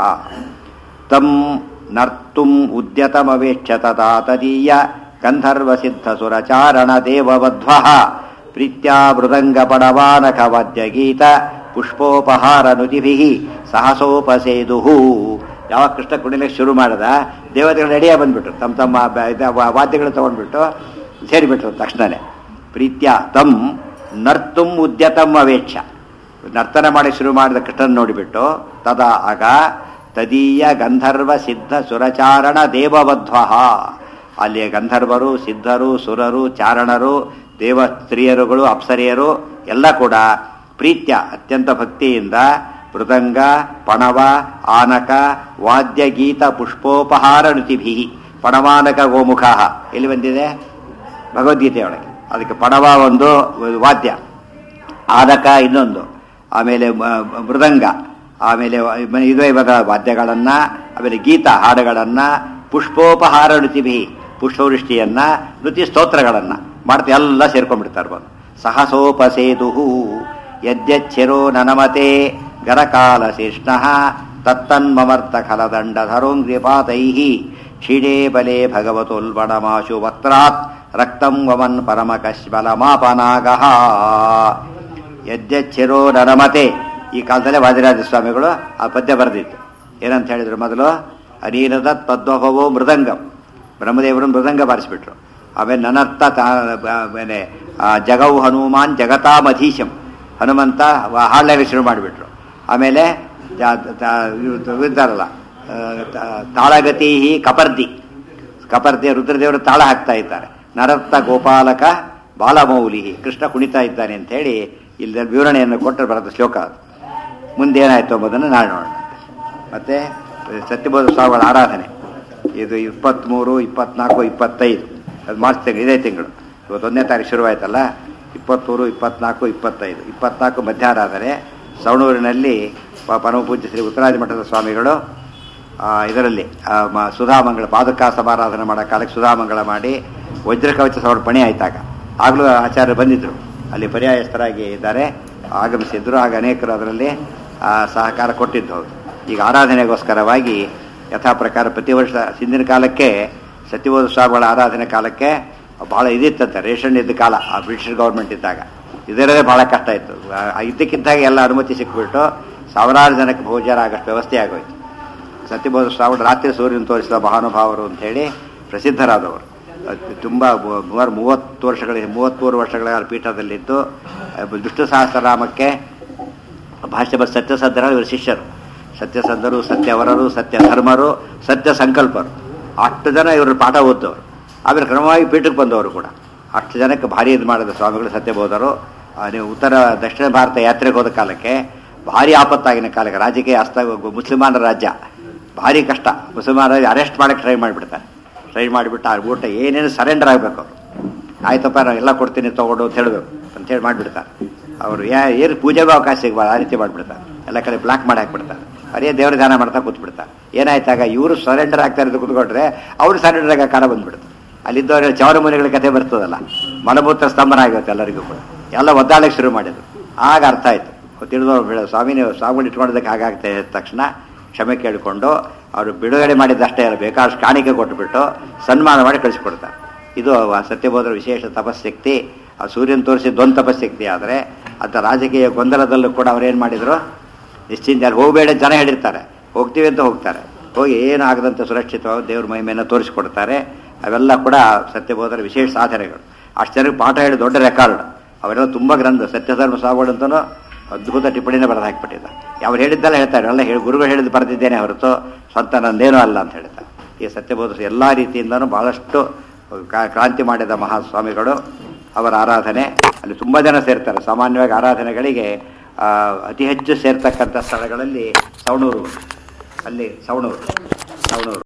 ತಂ ನರ್ತುಂ ಉದ್ಯತಮವೇಕ್ಷತ ತದೀಯ ಗಂಧರ್ವ ಸಿದ್ಧ ಸುರಚಾರಣ ದೇವವಧ್ವ ಪ್ರೀತ್ಯಾ ಮೃದಂಗ ಪಡವಾನಕ ವಾದ್ಯ ಗೀತ ಪುಷ್ಪೋಪಹಾರ ನುತಿಭಿ ಸಹಸೋಪಸೇದು ಯಾವ ಕೃಷ್ಣ ಕುಣಿಲಿಕ್ಕೆ ಶುರು ಮಾಡಿದ ದೇವತೆಗಳು ರೆಡಿಯಾಗಿ ಬಂದ್ಬಿಟ್ರು ತಮ್ಮ ತಮ್ಮ ಬ- ಇದ ವಾ- ವಾದ್ಯಗಳು ತಗೊಂಡ್ಬಿಟ್ಟು ಸೇರಿಬಿಟ್ರು ತಕ್ಷಣನೇ ಪ್ರೀತ್ಯ ತಂ ನರ್ತುಂ ಉದ್ಯತಂ ಅವೇಕ್ಷ ನರ್ತನ ಮಾಡಿ ಶುರು ಮಾಡಿದ ಕೃಷ್ಣನ್ ನೋಡಿಬಿಟ್ಟು ತದಾ ಆಗ ತದೀಯ ಗಂಧರ್ವ ಸಿದ್ಧ ಸುರಚಾರಣ ದೇವವಧ್ವ ಅಲ್ಲಿಯ ಗಂಧರ್ವರು ಸಿದ್ಧರು ಸುರರು ಚಾರಣರು ದೇವ ಸ್ತ್ರೀಯರುಗಳು ಅಪ್ಸರಿಯರು ಎಲ್ಲ ಕೂಡ ಪ್ರೀತ್ಯ ಅತ್ಯಂತ ಭಕ್ತಿಯಿಂದ ಮೃದಂಗ ಪಣವ ಆನಕ ವಾದ್ಯ ಗೀತ ಪುಷ್ಪೋಪಹಾರ ನುತಿಭಿ ಪಣವಾನಕ ಗೋಮುಖ ಎಲ್ಲಿ ಬಂದಿದೆ ಭಗವದ್ಗೀತೆಯೊಳಗೆ ಅದಕ್ಕೆ ಪಣವ ಒಂದು ವಾದ್ಯ ಆದಕ ಇನ್ನೊಂದು ಆಮೇಲೆ ಮ- ಮೃದಂಗ ಆಮೇಲೆ ವ- ಇದೇ ಬದ ವಾದ್ಯಗಳನ್ನ ಆಮೇಲೆ ಗೀತ ಹಾಡುಗಳನ್ನ ಪುಷ್ಪೋಪಹಾರ ನುತಿಭಿ ಪುಷ್ಪವೃಷ್ಟಿಯನ್ನ ನುತಿ ಸ್ತೋತ್ರಗಳನ್ನ ಮಾಡ್ತಾ ಎಲ್ಲ ಸೇರ್ಕೊಂಡ್ಬಿಡ್ತಾರೆ ಬಂದು ಸಹಸೋಪಸೇದು ಯದ್ಯಚ್ಛಿರೋ ನನಮತೆ ಗರಕಾಲ ಶೇಷ್ಣ ತತ್ತನ್ಮಮರ್ಥ ಖಲದಂಡ ಧರೋಂಗ್ರಿಪಾತೈ ಕ್ಷೀಣೇ ಬಲೆ ಭಗವತೋಲ್ಬಣಮಾಶು ವಕ್ರಾತ್ ರಕ್ತಂ ವಮನ್ ಪರಮಕಶ್ಮಲಮಾಪನಾಗಃ ಯದ್ಯಚ್ಛಿರೋ ನರಮತೆ ಈ ಕಾಲದಲ್ಲೇ ವಾದಿರಾಜ ಸ್ವಾಮಿಗಳು ಆ ಪದ್ಯ ಬರೆದಿತ್ತು ಏನಂತ ಹೇಳಿದ್ರು ಮೊದಲು ಅನೀರದ ತದ್ವಭವೋ ಮೃದಂಗಂ ಬ್ರಹ್ಮದೇವರು ಮೃದಂಗ ಬಾರಿಸ್ಬಿಟ್ರು ಆಮೇಲೆ ನನರ್ಥ ತಾ- ಆಮೇಲೆ ಆ, ಜಗೌ ಹನುಮಾನ್ ಜಗತಾಮಧೀಶಂ ಹನುಮಂತ ಹಾಡಲಿಕ್ಕೆ ಶುರು ಮಾಡಿಬಿಟ್ರು ಆಮೇಲೆ ಜ- ತ- ಇವ್ರು ಇದ್ದಾರಲ್ಲ ಆ, ತ- ತಾಳಗತಿ ಕಪರ್ದಿ ಕಪರ್ದಿ ರುದ್ರದೇವರು ತಾಳ ಹಾಕ್ತಾ ಇದ್ದಾರೆ ನರತ್ತ ಗೋಪಾಲಕ ಬಾಲಮೌಲಿ ಕೃಷ್ಣ ಕುಣಿತಾ ಇದ್ದಾನೆ ಅಂತ ಹೇಳಿ ಇಲ್ಲಿ ವಿವರಣೆಯನ್ನು ಕೊಟ್ಟರೆ ಬರೋದು ಶ್ಲೋಕ ಅದು ಮುಂದೇನಾಯ್ತು ಎಂಬುದನ್ನು ನಾಳೆ ನೋಡೋಣ ಮತ್ತೆ ಸತ್ಯಬೋಧ ಸ್ವಾಮಿಗಳ ಆರಾಧನೆ ಇದು ಇಪ್ಪತ್ತ್ಮೂರು ಇಪ್ಪತ್ನಾಲ್ಕು ಇಪ್ಪತ್ತೈದು ಅದು ಮಾರ್ಚ್ ತಿಂಗಳು ಇದೇ ತಿಂಗಳು ಇವತ್ತು ಒಂದನೇ ತಾರೀಕು ಶುರುವಾಯ್ತಲ್ಲ ಇಪ್ಪತ್ತ್ಮೂರು ಇಪ್ಪತ್ನಾಲ್ಕು ಇಪ್ಪತ್ತೈದು ಇಪ್ಪತ್ನಾಲ್ಕು ಮಧ್ಯಾರಾಧನೆ ಸವಣೂರಿನಲ್ಲಿ ಪ- ಪರಮಪೂಜ್ಯ ಶ್ರೀ ಉತ್ತರಾದಿ ಮಠದ ಸ್ವಾಮಿಗಳು ಆ, ಇದರಲ್ಲಿ ಆ, ಮ- ಸುಧಾಮಂಗಳ ಪಾದಕ ಸಮಾರಾಧನೆ ಮಾಡೋ ಕಾಲಕ್ಕೆ ಸುಧಾಮಂಗಳ ಮಾಡಿ ವಜ್ರಕವಚ ಸಮರ್ಪಣೆ ಆಯ್ತಾಗ ಆಗಲೂ ಆಚಾರ್ಯರು ಬಂದಿದ್ದರು ಅಲ್ಲಿ ಪರ್ಯಾಯಸ್ಥರಾಗಿ ಇದ್ದಾರೆ ಆಗಮಿಸಿದ್ರು ಆಗ ಅನೇಕರು ಅದರಲ್ಲಿ ಆ, ಸಹಕಾರ ಕೊಟ್ಟಿದ್ದು ಹೌದು ಈಗ ಆರಾಧನೆಗೋಸ್ಕರವಾಗಿ ಯಥಾ ಪ್ರಕಾರ ಪ್ರತಿ ವರ್ಷ ಹಿಂದಿನ ಕಾಲಕ್ಕೆ ಸತ್ಯಬೋಧ ಸ್ವಾಮಿಗಳ ಆರಾಧನೆ ಕಾಲಕ್ಕೆ ಬಹಳ ಇದಿತ್ತಂತೆ ರೇಷನ್ ಇದ್ದ ಕಾಲ ಆ ಬ್ರಿಟಿಷ್ ಗೌರ್ಮೆಂಟ್ ಇದ್ದಾಗ ಇದರದೇ ಬಹಳ ಕಷ್ಟ ಇತ್ತು ಆ, ಇದ್ದಕ್ಕಿದ್ದಾಗ ಎಲ್ಲ ಅನುಮತಿ ಸಿಕ್ಬಿಟ್ಟು ಸಾವಿರಾರು ಜನಕ್ಕೆ ಭೋಜನ ಆಗಷ್ಟು ವ್ಯವಸ್ಥೆ ಆಗೋಯ್ತು ಸತ್ಯಬೋಧ ಸ್ವಾಮಿ ರಾತ್ರಿ ಸೂರ್ಯನ ತೋರಿಸಿದ ಮಹಾನುಭಾವರು ಅಂತೇಳಿ ಪ್ರಸಿದ್ಧರಾದವರು ಅದು ತುಂಬ ಮೂ- ಮೂವರು ಮೂವತ್ತು ವರ್ಷಗಳ ಮೂವತ್ತ್ಮೂರು ವರ್ಷಗಳ ಕಾಲ ಪೀಠದಲ್ಲಿದ್ದು ಅಹ್, ವಿಷ್ಣು ಸಹಸ್ರನಾಮಕ್ಕೆ ಭಾಷ್ಯ ಬ ಸತ್ಯಸಂಧರ ಇವರು ಶಿಷ್ಯರು ಸತ್ಯಸಂಧರು ಸತ್ಯವರರು ಸತ್ಯ ಧರ್ಮರು ಸತ್ಯ ಸಂಕಲ್ಪರು ಅಷ್ಟು ಜನ ಇವರು ಪಾಠ ಓದ್ದವರು ಆಮೇಲೆ ಕ್ರಮವಾಗಿ ಪೀಠಕ್ಕೆ ಬಂದವರು ಕೂಡ ಅಷ್ಟು ಜನಕ್ಕೆ ಭಾರಿ ಇದು ಮಾಡಿದ ಸ್ವಾಮಿಗಳು ಸತ್ಯಬೋಧರು ಆ, ನೀವು ಉತ್ತರ ದಕ್ಷಿಣ ಭಾರತ ಯಾತ್ರೆಗೆ ಹೋದ ಕಾಲಕ್ಕೆ ಭಾರಿ ಆಪತ್ತಾಗಿನ ಕಾಲಕ್ಕೆ ರಾಜಕೀಯ ಹಸ್ತ ಮುಸ್ಲಿಮಾನರ ರಾಜ್ಯ ಭಾರಿ ಕಷ್ಟ ಮುಸಲ್ಮಾನ ಅರೆಸ್ಟ್ ಮಾಡಕ್ಕೆ ಟ್ರೈ ಮಾಡಿಬಿಡ್ತಾರೆ ಟ್ರೈ ಮಾಡಿಬಿಟ್ಟು ಆ ಊಟ ಏನೇನು ಸರೆಂಡರ್ ಆಗಬೇಕು ಅವರು ಆಯ್ತಪ್ಪ ನಾನು ಎಲ್ಲ ಕೊಡ್ತೀನಿ ತಗೊಂಡು ಅಂತ ಹೇಳಬೇಕು ಅಂತೇಳಿ ಮಾಡಿಬಿಡ್ತಾರೆ ಅವರು ಯಾ ಏನು ಪೂಜೆಗೂ ಅವಕಾಶ ಸಿಗಬಾರ್ದು ಆ ರೀತಿ ಮಾಡಿಬಿಡ್ತಾರೆ ಎಲ್ಲ ಕಡೆ ಬ್ಲಾಕ್ ಮಾಡಿ ಹಾಕ್ಬಿಡ್ತಾರೆ ಅದೇ ದೇವ್ರ ಧ್ಯಾನ ಮಾಡ್ತಾ ಕೂತ್ಬಿಡ್ತಾರೆ ಏನಾಯ್ತಾಗ ಇವರು ಸರೆಂಡರ್ ಆಗ್ತಾ ಇರೋದು ಕೂತ್ಕೊಂಡ್ರೆ ಅವ್ರು ಸರೆಂಡರ್ ಆಗ ಕಾಲ ಬಂದ್ಬಿಡುತ್ತೆ ಅಲ್ಲಿದ್ದವ್ರ ಚೌರ ಮನೆಗಳ ಕಥೆ ಬರ್ತದಲ್ಲ ಮಲಮೂತ್ರ ಸ್ತಂಭನ ಆಗುತ್ತೆ ಎಲ್ಲರಿಗೂ ಕೂಡ ಎಲ್ಲ ಒದ್ದಾಡಕ್ಕೆ ಶುರು ಮಾಡಿದ್ರು ಆಗ ಅರ್ಥ ಆಯ್ತು ತಿಳಿದವ್ರು ಬಿಡ ಸ್ವಾಮಿ ನೀವು ಸ್ವಾಮಿಗಳು ಇಟ್ಕೊಳ್ಳೋದಕ್ಕೆ ಹಾಗಾಗ್ತಾ ಇದ್ದ ತಕ್ಷಣ ಕ್ಷಮೆ ಕೇಳಿಕೊಂಡು ಅವರು ಬಿಡುಗಡೆ ಮಾಡಿದ್ದಷ್ಟೇ ಅಲ್ಲ ಬೇಕಾದಷ್ಟು ಕಾಣಿಕೆ ಕೊಟ್ಟುಬಿಟ್ಟು ಸನ್ಮಾನ ಮಾಡಿ ಕಳಿಸ್ಕೊಡ್ತಾರೆ ಇದು ಆ ಸತ್ಯಬೋಧರ ವಿಶೇಷ ತಪಸ್ಸಕ್ತಿ ಆ ಸೂರ್ಯನ ತೋರಿಸಿದ್ದೊಂದು ತಪಸ್ಸಕ್ತಿ ಆದರೆ ಅಂತ ರಾಜಕೀಯ ಗೊಂದಲದಲ್ಲೂ ಕೂಡ ಅವ್ರೇನು ಮಾಡಿದರು ನಿಶ್ಚಿಂತ ಅಲ್ಲಿ ಹೋಗಬೇಡ ಜನ ಹೇಳಿರ್ತಾರೆ ಹೋಗ್ತೀವಿ ಅಂತ ಹೋಗ್ತಾರೆ ಹೋಗಿ ಏನು ಆಗದಂತೆ ಸುರಕ್ಷಿತವಾಗಿ ದೇವ್ರ ಮಹಿಮೆಯನ್ನು ತೋರಿಸ್ಕೊಡ್ತಾರೆ ಅವೆಲ್ಲ ಕೂಡ ಸತ್ಯಬೋಧರ ವಿಶೇಷ ಸಾಧನೆಗಳು ಅಷ್ಟು ಜನಕ್ಕೆ ಪಾಠ ಹೇಳಿ ದೊಡ್ಡ ರೆಕಾರ್ಡ್ ಅವೆಲ್ಲ ತುಂಬ ಗ್ರಂಥ ಸತ್ಯಧರ್ಮ ಸಾವುಗಳು ಅಂತಲೂ ಅದ್ಭುತ ಟಿಪ್ಪಣಿನ ಬರೆದು ಹಾಕಿಬಿಟ್ಟಿದ್ದ ಅವ್ರು ಹೇಳಿದ್ದೆಲ್ಲ ಹೇಳ್ತಾರೆ ಎಲ್ಲ ಹೇಳಿ ಗುರುಗಳು ಹೇಳಿದ್ದು ಬರೆದಿದ್ದೇನೆ ಹೊರತು ಸ್ವಂತ ನಂದೇನೂ ಅಲ್ಲ ಅಂತ ಹೇಳ್ತಾರೆ ಈ ಸತ್ಯಬೋಧ ಎಲ್ಲ ರೀತಿಯಿಂದನೂ ಬಹಳಷ್ಟು ಕಾ- ಕ್ರಾಂತಿ ಮಾಡಿದ ಮಹಾಸ್ವಾಮಿಗಳು ಅವರ ಆರಾಧನೆ ಅಲ್ಲಿ ತುಂಬ ಜನ ಸೇರ್ತಾರೆ ಸಾಮಾನ್ಯವಾಗಿ ಆರಾಧನೆಗಳಿಗೆ ಆ, ಅತಿ ಹೆಚ್ಚು ಸೇರ್ತಕ್ಕಂಥ ಸ್ಥಳಗಳಲ್ಲಿ ಸವಣೂರು ಅಲ್ಲಿ ಸವಣೂರು ಸವಣೂರು